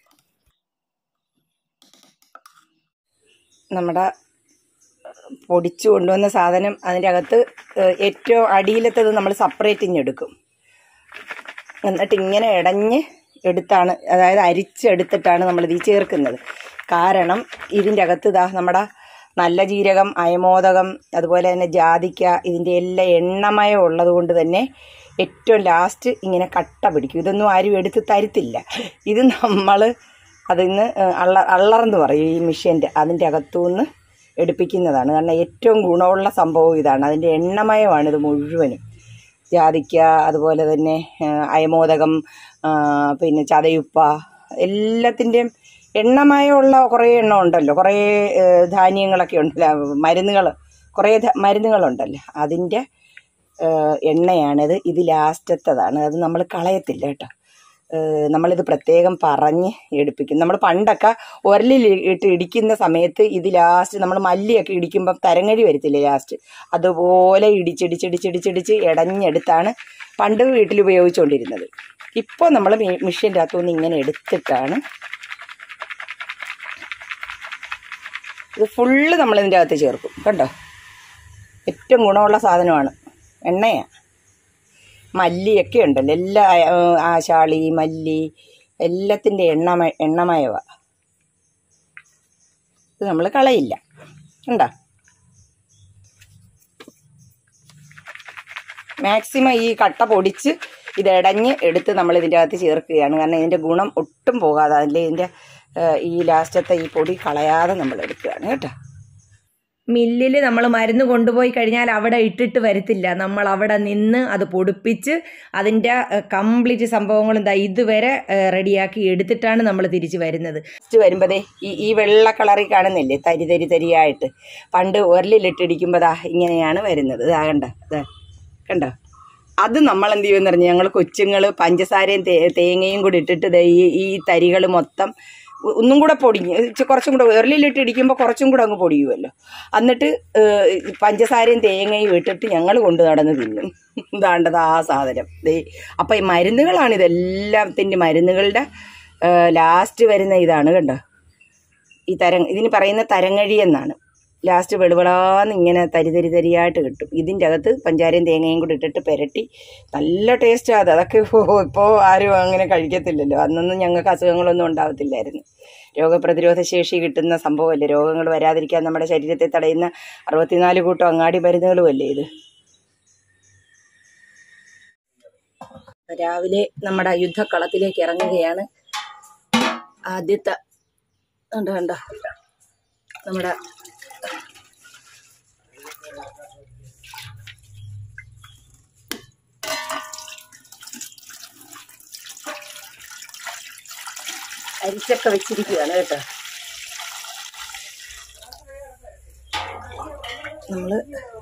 നമ്മുടെ പൊടിച്ചു കൊണ്ടുവന്ന സാധനം അതിൻ്റെ അകത്ത് ഏഹ്, ഏറ്റവും അടിയിലത്തത് നമ്മൾ സെപ്പറേറ്റ് ഇഞ്ഞെടുക്കും എന്നിട്ട് ഇങ്ങനെ ഇടഞ്ഞ് എടുത്താണ് അതായത് അരിച്ചെടുത്തിട്ടാണ് നമ്മളിത് ഈ ചേർക്കുന്നത് കാരണം ഇതിൻ്റെ അകത്ത് ഇതാ നമ്മുടെ നല്ല ജീരകം അയമോദകം അതുപോലെ തന്നെ ജാതിക്ക ഇതിൻ്റെ എല്ലാം എണ്ണമയം ഉള്ളത് കൊണ്ട് തന്നെ ഏറ്റവും ലാസ്റ്റ് ഇങ്ങനെ കട്ട പിടിക്കും ഇതൊന്നും ആരും എടുത്ത് തരുത്തില്ല ഇത് നമ്മൾ അതിന്ന് അള്ള അള്ളറെന്ന് പറയും ഈ മിഷ്യൻ്റെ അതിൻ്റെ അകത്തുനിന്ന് എടുപ്പിക്കുന്നതാണ് കാരണം ഏറ്റവും ഗുണമുള്ള സംഭവം ഇതാണ് അതിൻ്റെ എണ്ണമയമാണ് ഇത് മുഴുവനും ജാതിക്ക അതുപോലെ തന്നെ ആ, അയമോദകം ആ, പിന്നെ ചതയുപ്പ എല്ലാത്തിൻ്റെയും എണ്ണമയമുള്ള കുറേ എണ്ണം ഉണ്ടല്ലോ കുറേ ഏ, ധാന്യങ്ങളൊക്കെ ഉണ്ടല്ലോ മരുന്നുകൾ കുറേ ധ- മരുന്നുകളുണ്ടല്ലോ അതിൻ്റെ ഏ, എണ്ണയാണിത് ഇത് ലാസ്റ്റത്തതാണ് അത് നമ്മൾ കളയത്തില്ല കേട്ടോ ഏ, നമ്മളിത് പ്രത്യേകം പറഞ്ഞ് എടുപ്പിക്കും നമ്മൾ പണ്ടൊക്കെ ഉരലിൽ ഇട്ട് ഇടിക്കുന്ന സമയത്ത് ഇത് ലാസ്റ്റ് നമ്മൾ മല്ലിയൊക്കെ ഇടിക്കുമ്പം തരങ്ങഴി വരത്തില്ലേ ലാസ്റ്റ് അതുപോലെ ഇടിച്ചിടിച്ചിടിച്ചിടിച്ചിടിച്ച് ഇടഞ്ഞെടുത്താണ് പണ്ട് വീട്ടിൽ ഉപയോഗിച്ചുകൊണ്ടിരുന്നത് ഇപ്പോൾ നമ്മൾ മിഷ്യൻ്റെ അകത്തുനിന്ന് ഇങ്ങനെ എടുത്തിട്ടാണ് ഇത് ഫുള്ള് നമ്മൾ ഇതിൻ്റെ അകത്ത് ചേർക്കും കണ്ടോ ഏറ്റവും ഗുണമുള്ള സാധനമാണ് എണ്ണയാണ് മല്ലിയൊക്കെ ഉണ്ടല്ലോ എല്ലാ ആ, ആശാളി മല്ലി എല്ലാത്തിൻ്റെ എണ്ണമയ എണ്ണമയവ ഇത് നമ്മൾ കളയില്ല ഉണ്ടോ മാക്സിമം ഈ കട്ട പൊടിച്ച് ഇത് ഇടഞ്ഞ് എടുത്ത് നമ്മൾ ഇതിൻ്റെ അകത്ത് ചേർക്കുകയാണ് കാരണം ഇതിൻ്റെ ഗുണം ഒട്ടും പോകാതെ അതിൻ്റെ ഇതിൻ്റെ ഏഹ്, ഈ ലാസ്റ്റത്തെ ഈ പൊടി കളയാതെ നമ്മൾ എടുക്കുകയാണ് കേട്ടോ മില്ലിൽ നമ്മൾ മരുന്ന് കൊണ്ടുപോയി കഴിഞ്ഞാൽ അവിടെ ഇട്ടിട്ട് വരത്തില്ല നമ്മൾ അവിടെ നിന്ന് അത് പൊടിപ്പിച്ച് അതിൻ്റെ കംപ്ലീറ്റ് സംഭവങ്ങളും ദാ ഇതുവരെ ഏഹ്, റെഡിയാക്കി എടുത്തിട്ടാണ് നമ്മൾ തിരിച്ച് വരുന്നത് ഫസ്റ്റ് വരുമ്പോഴേ ഈ ഈ വെള്ള കളറിൽ കാണുന്നില്ലേ തരി തരി തരിയായിട്ട് പണ്ട് ഉരലിലിട്ടിടിക്കുമ്പോൾ ദാ ഇങ്ങനെയാണ് വരുന്നത് ഇതാ കണ്ട ഇതാ കണ്ടോ അത് നമ്മൾ എന്ത് ചെയ്യുമെന്ന് പറഞ്ഞാൽ ഞങ്ങൾ കൊച്ചുങ്ങൾ പഞ്ചസാരയും തേ തേങ്ങയും കൂടി ഇട്ടിട്ട് ദേ ഈ ഈ തരികൾ മൊത്തം ഒ- ഒന്നും കൂടെ പൊടിഞ്ഞ് ഇച്ചി- കുറച്ചും കൂടെ ഉരലിലിട്ട് ഇടിക്കുമ്പോൾ കുറച്ചും കൂടെ അങ്ങ് പൊടിയുമല്ലോ എന്നിട്ട് ഏഹ്, പഞ്ചസാരയും തേങ്ങയും ഇട്ടിട്ട് ഞങ്ങൾ കൊണ്ട് നടന്ന് തിന്നും ഇതാണ്ടത് ആ സാധനം ദേ അപ്പം ഈ മരുന്നുകളാണ് ഇതെല്ലാത്തിൻ്റെ മരുന്നുകളുടെ ലാസ്റ്റ് വരുന്ന ഇതാണ് കണ്ടോ ഈ തര ഇതിന് പറയുന്ന തരങ്ങഴി എന്നാണ് ലാസ്റ്റ് വെളുവളാന്ന് ഇങ്ങനെ തരി തരി തരിയായിട്ട് കിട്ടും ഇതിൻ്റെ അകത്ത് പഞ്ചാരയും തേങ്ങയും കൂടി ഇട്ടിട്ട് പെരട്ടി നല്ല ടേസ്റ്റാണ് അത് അതൊക്കെ ഇപ്പോൾ ആരും അങ്ങനെ കഴിക്കത്തില്ലല്ലോ അന്നൊന്നും ഞങ്ങൾക്ക് അസുഖങ്ങളൊന്നും ഉണ്ടാവത്തില്ലായിരുന്നു രോഗപ്രതിരോധ ശേഷി കിട്ടുന്ന സംഭവമല്ലേ രോഗങ്ങൾ വരാതിരിക്കാൻ നമ്മുടെ ശരീരത്തെ തടയുന്ന അറുപത്തിനാല് കൂട്ടം അങ്ങാടി മരുന്നുകളുമല്ലേ ഇത് രാവിലെ നമ്മുടെ യുദ്ധക്കളത്തിലേക്ക് ഇറങ്ങുകയാണ് ആദ്യത്തെ കണ്ടോ കണ്ടോ നമ്മുടെ അരിച്ചൊക്കെ വെച്ചിരിക്കുകയാണ് കേട്ടോ നമ്മള്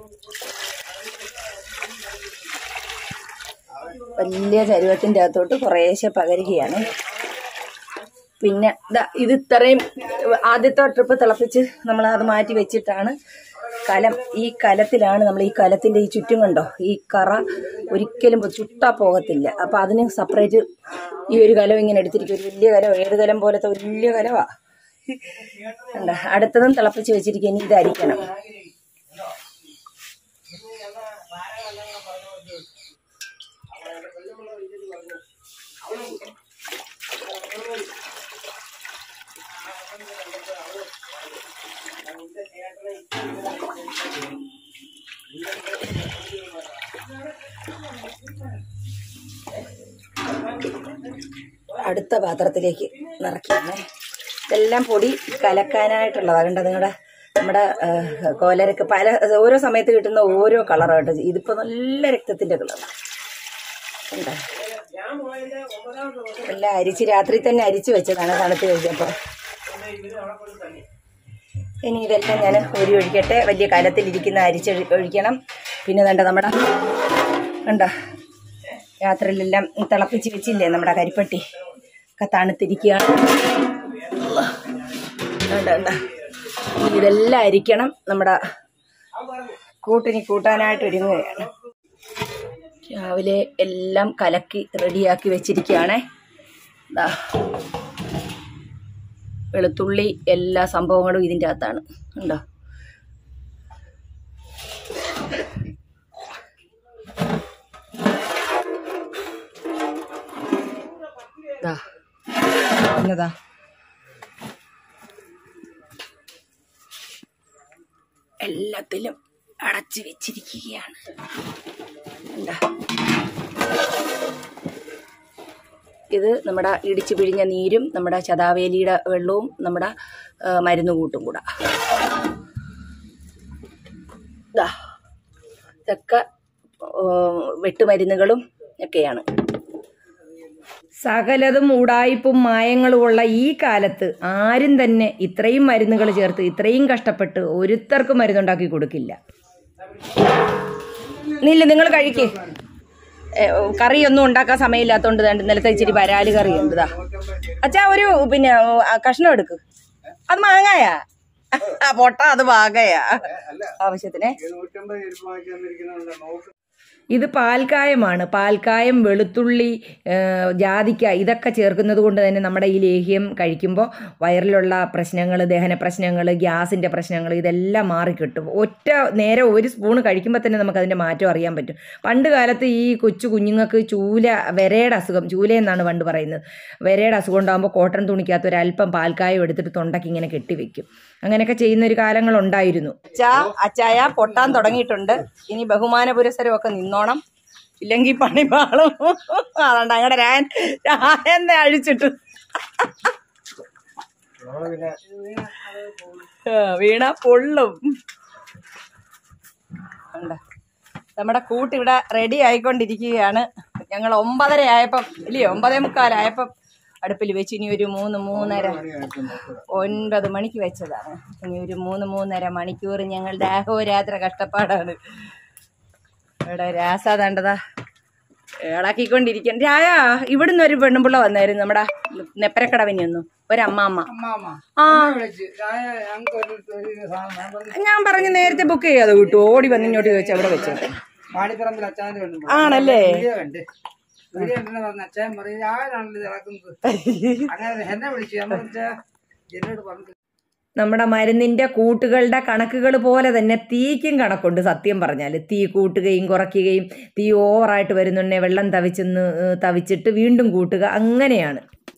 വലിയ ചരുവത്തിൻ്റെ അകത്തോട്ട് കുറേശ്ശെ പകരുകയാണ് പിന്നെ ദാ ഇത് ഇത്രയും ആദ്യത്തെ ട്രിപ്പ് തിളപ്പിച്ച് നമ്മൾ അത് മാറ്റി വെച്ചിട്ടാണ് കലം ഈ കലത്തിലാണ് നമ്മൾ ഈ കലത്തിന്റെ ഈ ചുറ്റും കണ്ടോ ഈ കറ ഒരിക്കലും പോ- ചുട്ടാ പോകത്തില്ല അപ്പൊ അതിന് സെപ്പറേറ്റ് ഈ ഒരു കലം ഇങ്ങനെ എടുത്തിരിക്കും ഒരു വലിയ കലം ഏഴ് കലം പോലത്തെ വലിയ കലവാ കണ്ടോ അടുത്തതും തിളപ്പിച്ച് വെച്ചിരിക്കുക ഇനി ഇത് അരിക്കണം അടുത്ത പാത്രത്തിലേക്ക് നിറയ്ക്കുകയാണേ ഇതെല്ലാം പൊടി കലക്കാനായിട്ടുള്ളതാണ് കണ്ടോ നിങ്ങളുടെ നമ്മുടെ ആ, കോലരക്ക് പല ഓരോ സമയത്ത് കിട്ടുന്ന ഓരോ കളറാണ് കേട്ടോ ഇതിപ്പോൾ നല്ല രക്തത്തിൻ്റെ കളർ കണ്ടോ എല്ലാം അരിച്ച് രാത്രി തന്നെ അരിച്ച് വെച്ചതാണ് തണുത്ത് കഴിച്ചപ്പോൾ ഇനി ഇതെല്ലാം ഞാൻ ഒരു ഒഴിക്കട്ടെ വലിയ കലത്തിലിരിക്കുന്ന അരിച്ച് ഒഴിക്കണം പിന്നെ വേണ്ട നമ്മുടെ കണ്ടോ രാത്രിയിലെല്ലാം തിളപ്പിച്ച് വെച്ചില്ലേ നമ്മുടെ കരിപ്പട്ടി ഒക്കെ തണുത്തിരിക്കുകയാണ് വേണ്ട വേണ്ട ഇനി ഇതെല്ലാം അരിക്കണം നമ്മുടെ കൂട്ടിനി കൂട്ടാനായിട്ട് ഒരുങ്ങുകയാണ് രാവിലെ എല്ലാം കലക്കി റെഡിയാക്കി വെച്ചിരിക്കുകയാണേ ദാ വെളുത്തുള്ളി എല്ലാ സംഭവങ്ങളും ഇതിൻ്റെ അകത്താണ് ഉണ്ടോ ദാ എന്നതാ എല്ലാത്തിലും അടച്ചു വെച്ചിരിക്കുകയാണ് എന്താ ഇത് നമ്മുടെ ഇടിച്ചു പിഴിഞ്ഞ നീരും നമ്മുടെ ചതാവേലിയുടെ വെള്ളവും നമ്മുടെ ആ, മരുന്ന് കൂട്ടും കൂടെ ദാ ഇതൊക്കെ ആ, വെട്ടുമരുന്നുകളും ഒക്കെയാണ് സകലതും ഉടായിപ്പും മായങ്ങളുമുള്ള ഈ കാലത്ത് ആരും തന്നെ ഇത്രയും മരുന്നുകൾ ചേർത്ത് ഇത്രയും കഷ്ടപ്പെട്ട് ഒരുത്തർക്കും മരുന്നുണ്ടാക്കി കൊടുക്കില്ല നില്ല നിങ്ങൾ കഴിക്കേ കറിയൊന്നും ഉണ്ടാക്കാൻ സമയമില്ലാത്തതുകൊണ്ട് ദാണ്ട് ഇന്നലത്തെ ഇച്ചിരി വരാല് കറി ഉണ്ട് ദാ അച്ഛാ ഒരു പിന്നെ ആ, കഷ്ണം എടുക്ക് അത് മാങ്ങായാ ആ പൊട്ട അത് മാങ്ങയാ ആവശ്യത്തിനെ ഇത് പാൽക്കായമാണ് പാൽക്കായം വെളുത്തുള്ളി ആ, ജാതിക്ക ഇതൊക്കെ ചേർക്കുന്നത് കൊണ്ട് തന്നെ നമ്മുടെ ഈ ലേഹ്യം കഴിക്കുമ്പോൾ വയറിലുള്ള പ്രശ്നങ്ങൾ ദഹന പ്രശ്നങ്ങൾ ഗ്യാസിൻ്റെ പ്രശ്നങ്ങൾ ഇതെല്ലാം മാറിക്കിട്ടും ഒറ്റ നേരെ ഒരു സ്പൂൺ കഴിക്കുമ്പോൾ തന്നെ നമുക്ക് അതിൻ്റെ മാറ്റം അറിയാൻ പറ്റും പണ്ട് കാലത്ത് ഈ കൊച്ചു കുഞ്ഞുങ്ങൾക്ക് ചൂല വിരയുടെ അസുഖം ചൂല എന്നാണ് പണ്ട് പറയുന്നത് വിരയുടെ അസുഖം ഉണ്ടാകുമ്പോൾ കോട്ടൺ തുണിക്കകത്ത് ഒരല്പം പാൽക്കായം എടുത്തിട്ട് തൊണ്ടയ്ക്ക് ഇങ്ങനെ കെട്ടിവെക്കും അങ്ങനെയൊക്കെ ചെയ്യുന്ന ഒരു കാലങ്ങളുണ്ടായിരുന്നു അച്ചാ അച്ചായ പൊട്ടാൻ തുടങ്ങിയിട്ടുണ്ട് ഇനി ബഹുമാന പുരസരമൊക്കെ നിന്നോണം ഇല്ലെങ്കിൽ പണി പാളും അതുകൊണ്ട് അങ്ങടെ രാൻ രായന്നെ അഴിച്ചിട്ടു ആ, വീണ പൊള്ളും കണ്ടോ? നമ്മുടെ കൂട്ട് ഇവിടെ റെഡി ആയിക്കൊണ്ടിരിക്കുകയാണ് ഞങ്ങൾ ഒമ്പതര ആയപ്പം ഇല്ലയോ ഒമ്പതേ മുക്കാലായപ്പം അടുപ്പിൽ വെച്ച് ഇനി ഒരു മൂന്ന് മൂന്നര ഒൻപത് മണിക്ക് വെച്ചതാണ് ഇനി ഒരു മൂന്ന് മൂന്നര മണിക്കൂർ ഞങ്ങളുടെ അഹോരാത്ര കഷ്ടപ്പാടാണ് ഇവിടെ രാസ തണ്ടതാ ഇളക്കിക്കൊണ്ടിരിക്കാൻ രായ ഇവിടുന്ന് ഒരു പെണ്ണുമ്പിള്ള വന്നായിരുന്നു നമ്മുടെ നെപ്പരക്കടവിനൊന്നും ഒരമ്മാമ്മ ആ ഞാൻ പറഞ്ഞ നേരത്തെ ബുക്ക് ചെയ്യാതെ കിട്ടും ഓടി വന്ന് ഇങ്ങോട്ട് ചോദിച്ചാൽ അവിടെ വെച്ചോട്ടെ മാടിപ്പറമ്പിൽ അച്ഛാന്റെ പെണ്ണു ആണല്ലേ വീഡിയോ കണ്ട് വീഡിയോ കണ്ടെന്ന് പറഞ്ഞ അച്ഛൻ പറയും ആരാണല്ലോ ഇത് ഇറക്കുന്നത് അങ്ങനെ എന്നെ വിളിച്ചു ഞാൻ പറഞ്ഞ എന്നോട് പറഞ്ഞു നമ്മുടെ മരുന്നിൻ്റെ കൂട്ടുകളുടെ കണക്കുകൾ പോലെ തന്നെ തീക്കും കണക്കുണ്ട് സത്യം പറഞ്ഞാൽ തീ കൂട്ടുകയും കുറയ്ക്കുകയും തീ ഓവറായിട്ട് വരുന്നുണ്ടെ വെള്ളം തവിച്ചെന്ന് ഏഹ്, തവിച്ചിട്ട് വീണ്ടും കൂട്ടുക അങ്ങനെയാണ്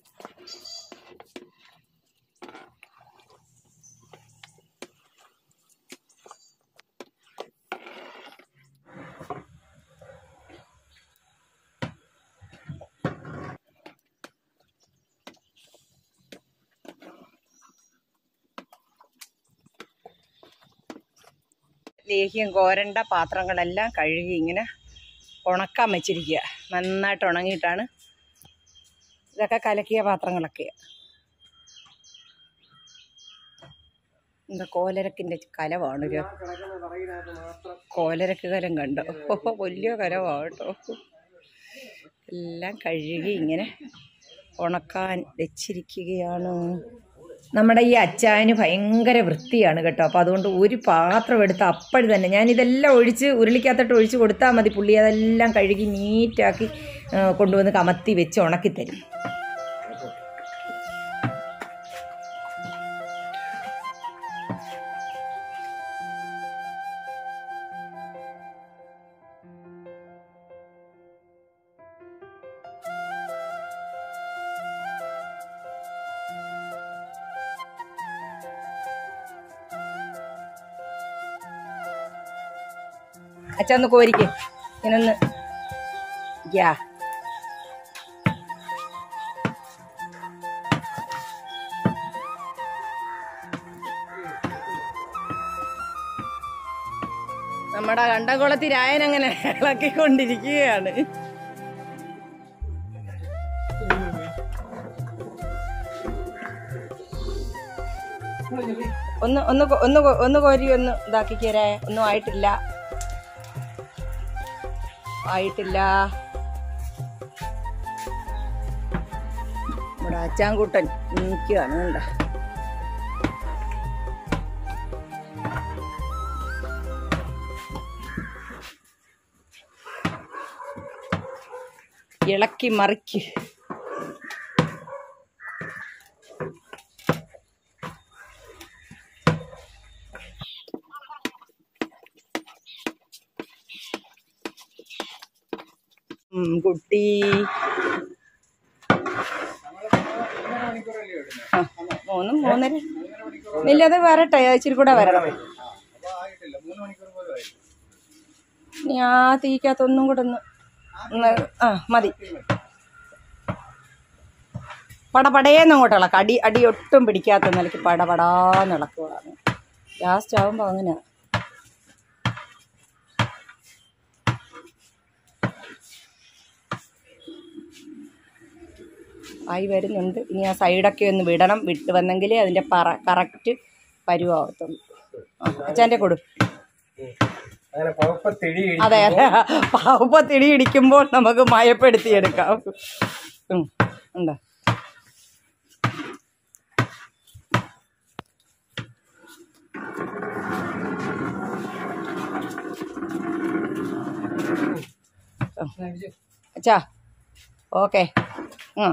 ലേഹ്യം കോരണ്ട പാത്രങ്ങളെല്ലാം കഴുകി ഇങ്ങനെ ഉണക്കാൻ വെച്ചിരിക്കുക നന്നായിട്ട് ഉണങ്ങിയിട്ടാണ് ഇതൊക്കെ കലക്കിയ പാത്രങ്ങളൊക്കെ എന്താ കോലരക്കിൻ്റെ കലമാണ് ഒരു കോലരക്ക് കലം കണ്ടോ ഓഹോ വലിയ കലമാണ് കേട്ടോ എല്ലാം കഴുകി ഇങ്ങനെ ഉണക്കാൻ വെച്ചിരിക്കുകയാണ് നമ്മുടെ ഈ അച്ചായന് ഭയങ്കര വൃത്തിയാണ് കേട്ടോ അപ്പോൾ അതുകൊണ്ട് ഒരു പാത്രം എടുത്ത് അപ്പോഴും തന്നെ ഞാൻ ഇതെല്ലാം ഒഴിച്ച് ഉരുളിക്കകത്തോട്ട് ഒഴിച്ച് കൊടുത്താൽ മതി പുള്ളി അതെല്ലാം കഴുകി നീറ്റാക്കി ആ, കൊണ്ടുവന്ന് കമത്തി വെച്ച് ഉണക്കി തരും അച്ഛ ഒന്ന് കോരിക്ക് ഇങ്ങനൊന്ന് യാ നമ്മുടെ കണ്ടംകുളത്തി രായൻ അങ്ങനെ ഇളക്കിക്കൊണ്ടിരിക്കുകയാണ് ഒന്ന് ഒന്ന് കൊ- ഒന്ന് കൊ- ഒന്ന് കോരി ഒന്ന് ഇതാക്കിക്കരേ ഒന്നും ആയിട്ടില്ല ആയിട്ടില്ല നമ്മുടെ അച്ചാൻകുട്ടൻ നിൽക്കുകയാണ് കണ്ട ഇളക്കി മറിക്ക് ഉം, കുട്ടി ആ, മൂന്ന് മൂന്നര ഇല്ല അത് വരട്ടെ ഇച്ചിരി കൂടെ വരണം ഇനി ആ തീക്കകത്തൊന്നും കൂടെ ഒന്ന് ഒന്ന് ആ മതി പടപടേന്ന് അങ്ങോട്ട് ഇളക്കാം അടി അടി ഒട്ടും പിടിക്കാത്ത നിലയ്ക്ക് പടപടാന്ന് ഇളക്കുകയാണ് ലാസ്റ്റ് ആകുമ്പോൾ അങ്ങനെയാ ആയി വരുന്നുണ്ട് ഇനി ആ സൈഡൊക്കെ ഒന്ന് വിടണം വിട്ട് വന്നെങ്കിലേ അതിൻ്റെ പറ കറക്റ്റ് പരുവാകത്തുള്ളൂ ആ അച്ഛൻ്റെ കൊടു അങ്ങനെ കുഴപ്പത്തിഴി അതെ അതെ പാവപ്പത്തിടി ഇടിക്കുമ്പോൾ നമുക്ക് മയപ്പെടുത്തിയെടുക്കാം ഉം, ഉണ്ടോ അച്ഛാ ഓക്കെ ആ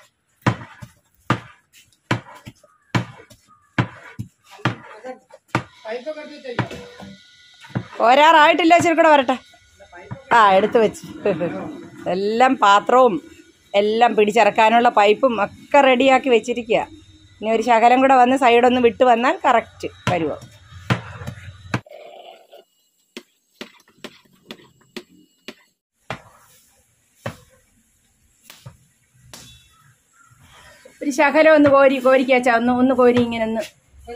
പോരാറായിട്ടില്ല ഇച്ചിരി കൂടെ വരട്ടെ ആ എടുത്തു വെച്ച് എല്ലാം പാത്രവും എല്ലാം പിടിച്ചിറക്കാനുള്ള പൈപ്പും ഒക്കെ റെഡിയാക്കി വെച്ചിരിക്കുക ഇനി ഒരു ശകലം കൂടെ വന്ന് സൈഡൊന്ന് വിട്ട് വന്നാൽ കറക്റ്റ് വരുമോ ഒരു ശകലം ഒന്ന് കോരി കോരിക്കാച്ചാ ഒന്ന് ഒന്ന് കോരി ഇങ്ങനെ ഒന്ന്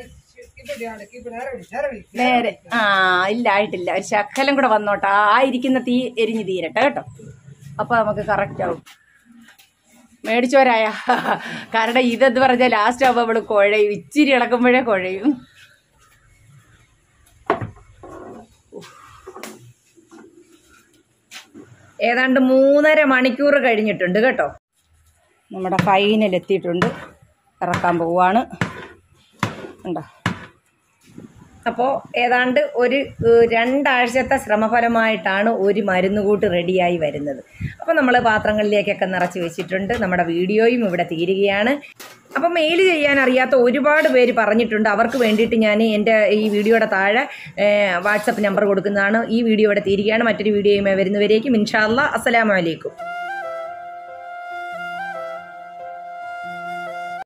നേരെ ആ ഇല്ല ആയിട്ടില്ല ഒരു ശകലം കൂടെ വന്നോട്ടെ ആ ഇരിക്കുന്ന തീ എരിഞ്ഞ് തീരട്ടെ കേട്ടോ അപ്പൊ നമുക്ക് കറക്റ്റ് ആവും മേടിച്ചോരായ കാരണം ഇതെന്ന് പറഞ്ഞാൽ ലാസ്റ്റ് ആവുമ്പോൾ അവള് കുഴയും ഇച്ചിരി ഇളക്കുമ്പോഴേ കുഴയും ഏതാണ്ട് മൂന്നര മണിക്കൂർ കഴിഞ്ഞിട്ടുണ്ട് കേട്ടോ നമ്മുടെ ഫൈനൽ എത്തിയിട്ടുണ്ട് ഇറക്കാൻ പോവാണ് ഉണ്ടോ അപ്പോൾ ഏതാണ്ട് ഒരു ഏഹ്, രണ്ടാഴ്ചത്തെ ശ്രമഫലമായിട്ടാണ് ഒരു മരുന്നുകൂട്ട് റെഡിയായി വരുന്നത് അപ്പോൾ നമ്മൾ പാത്രങ്ങളിലേക്കൊക്കെ നിറച്ച് വെച്ചിട്ടുണ്ട് നമ്മുടെ വീഡിയോയും ഇവിടെ തീരുകയാണ് അപ്പം മെയിൽ ചെയ്യാൻ അറിയാത്ത ഒരുപാട് പേര് പറഞ്ഞിട്ടുണ്ട് അവർക്ക് വേണ്ടിയിട്ട് ഞാൻ എൻ്റെ ഈ വീഡിയോയുടെ താഴെ വാട്സപ്പ് നമ്പർ കൊടുക്കുന്നതാണ് ഈ വീഡിയോ ഇവിടെ തീരുകയാണ് മറ്റൊരു വീഡിയോയുമായി വരുന്നവരേക്കും ഇൻഷാല്ല അസ്സലാമു അലൈക്കും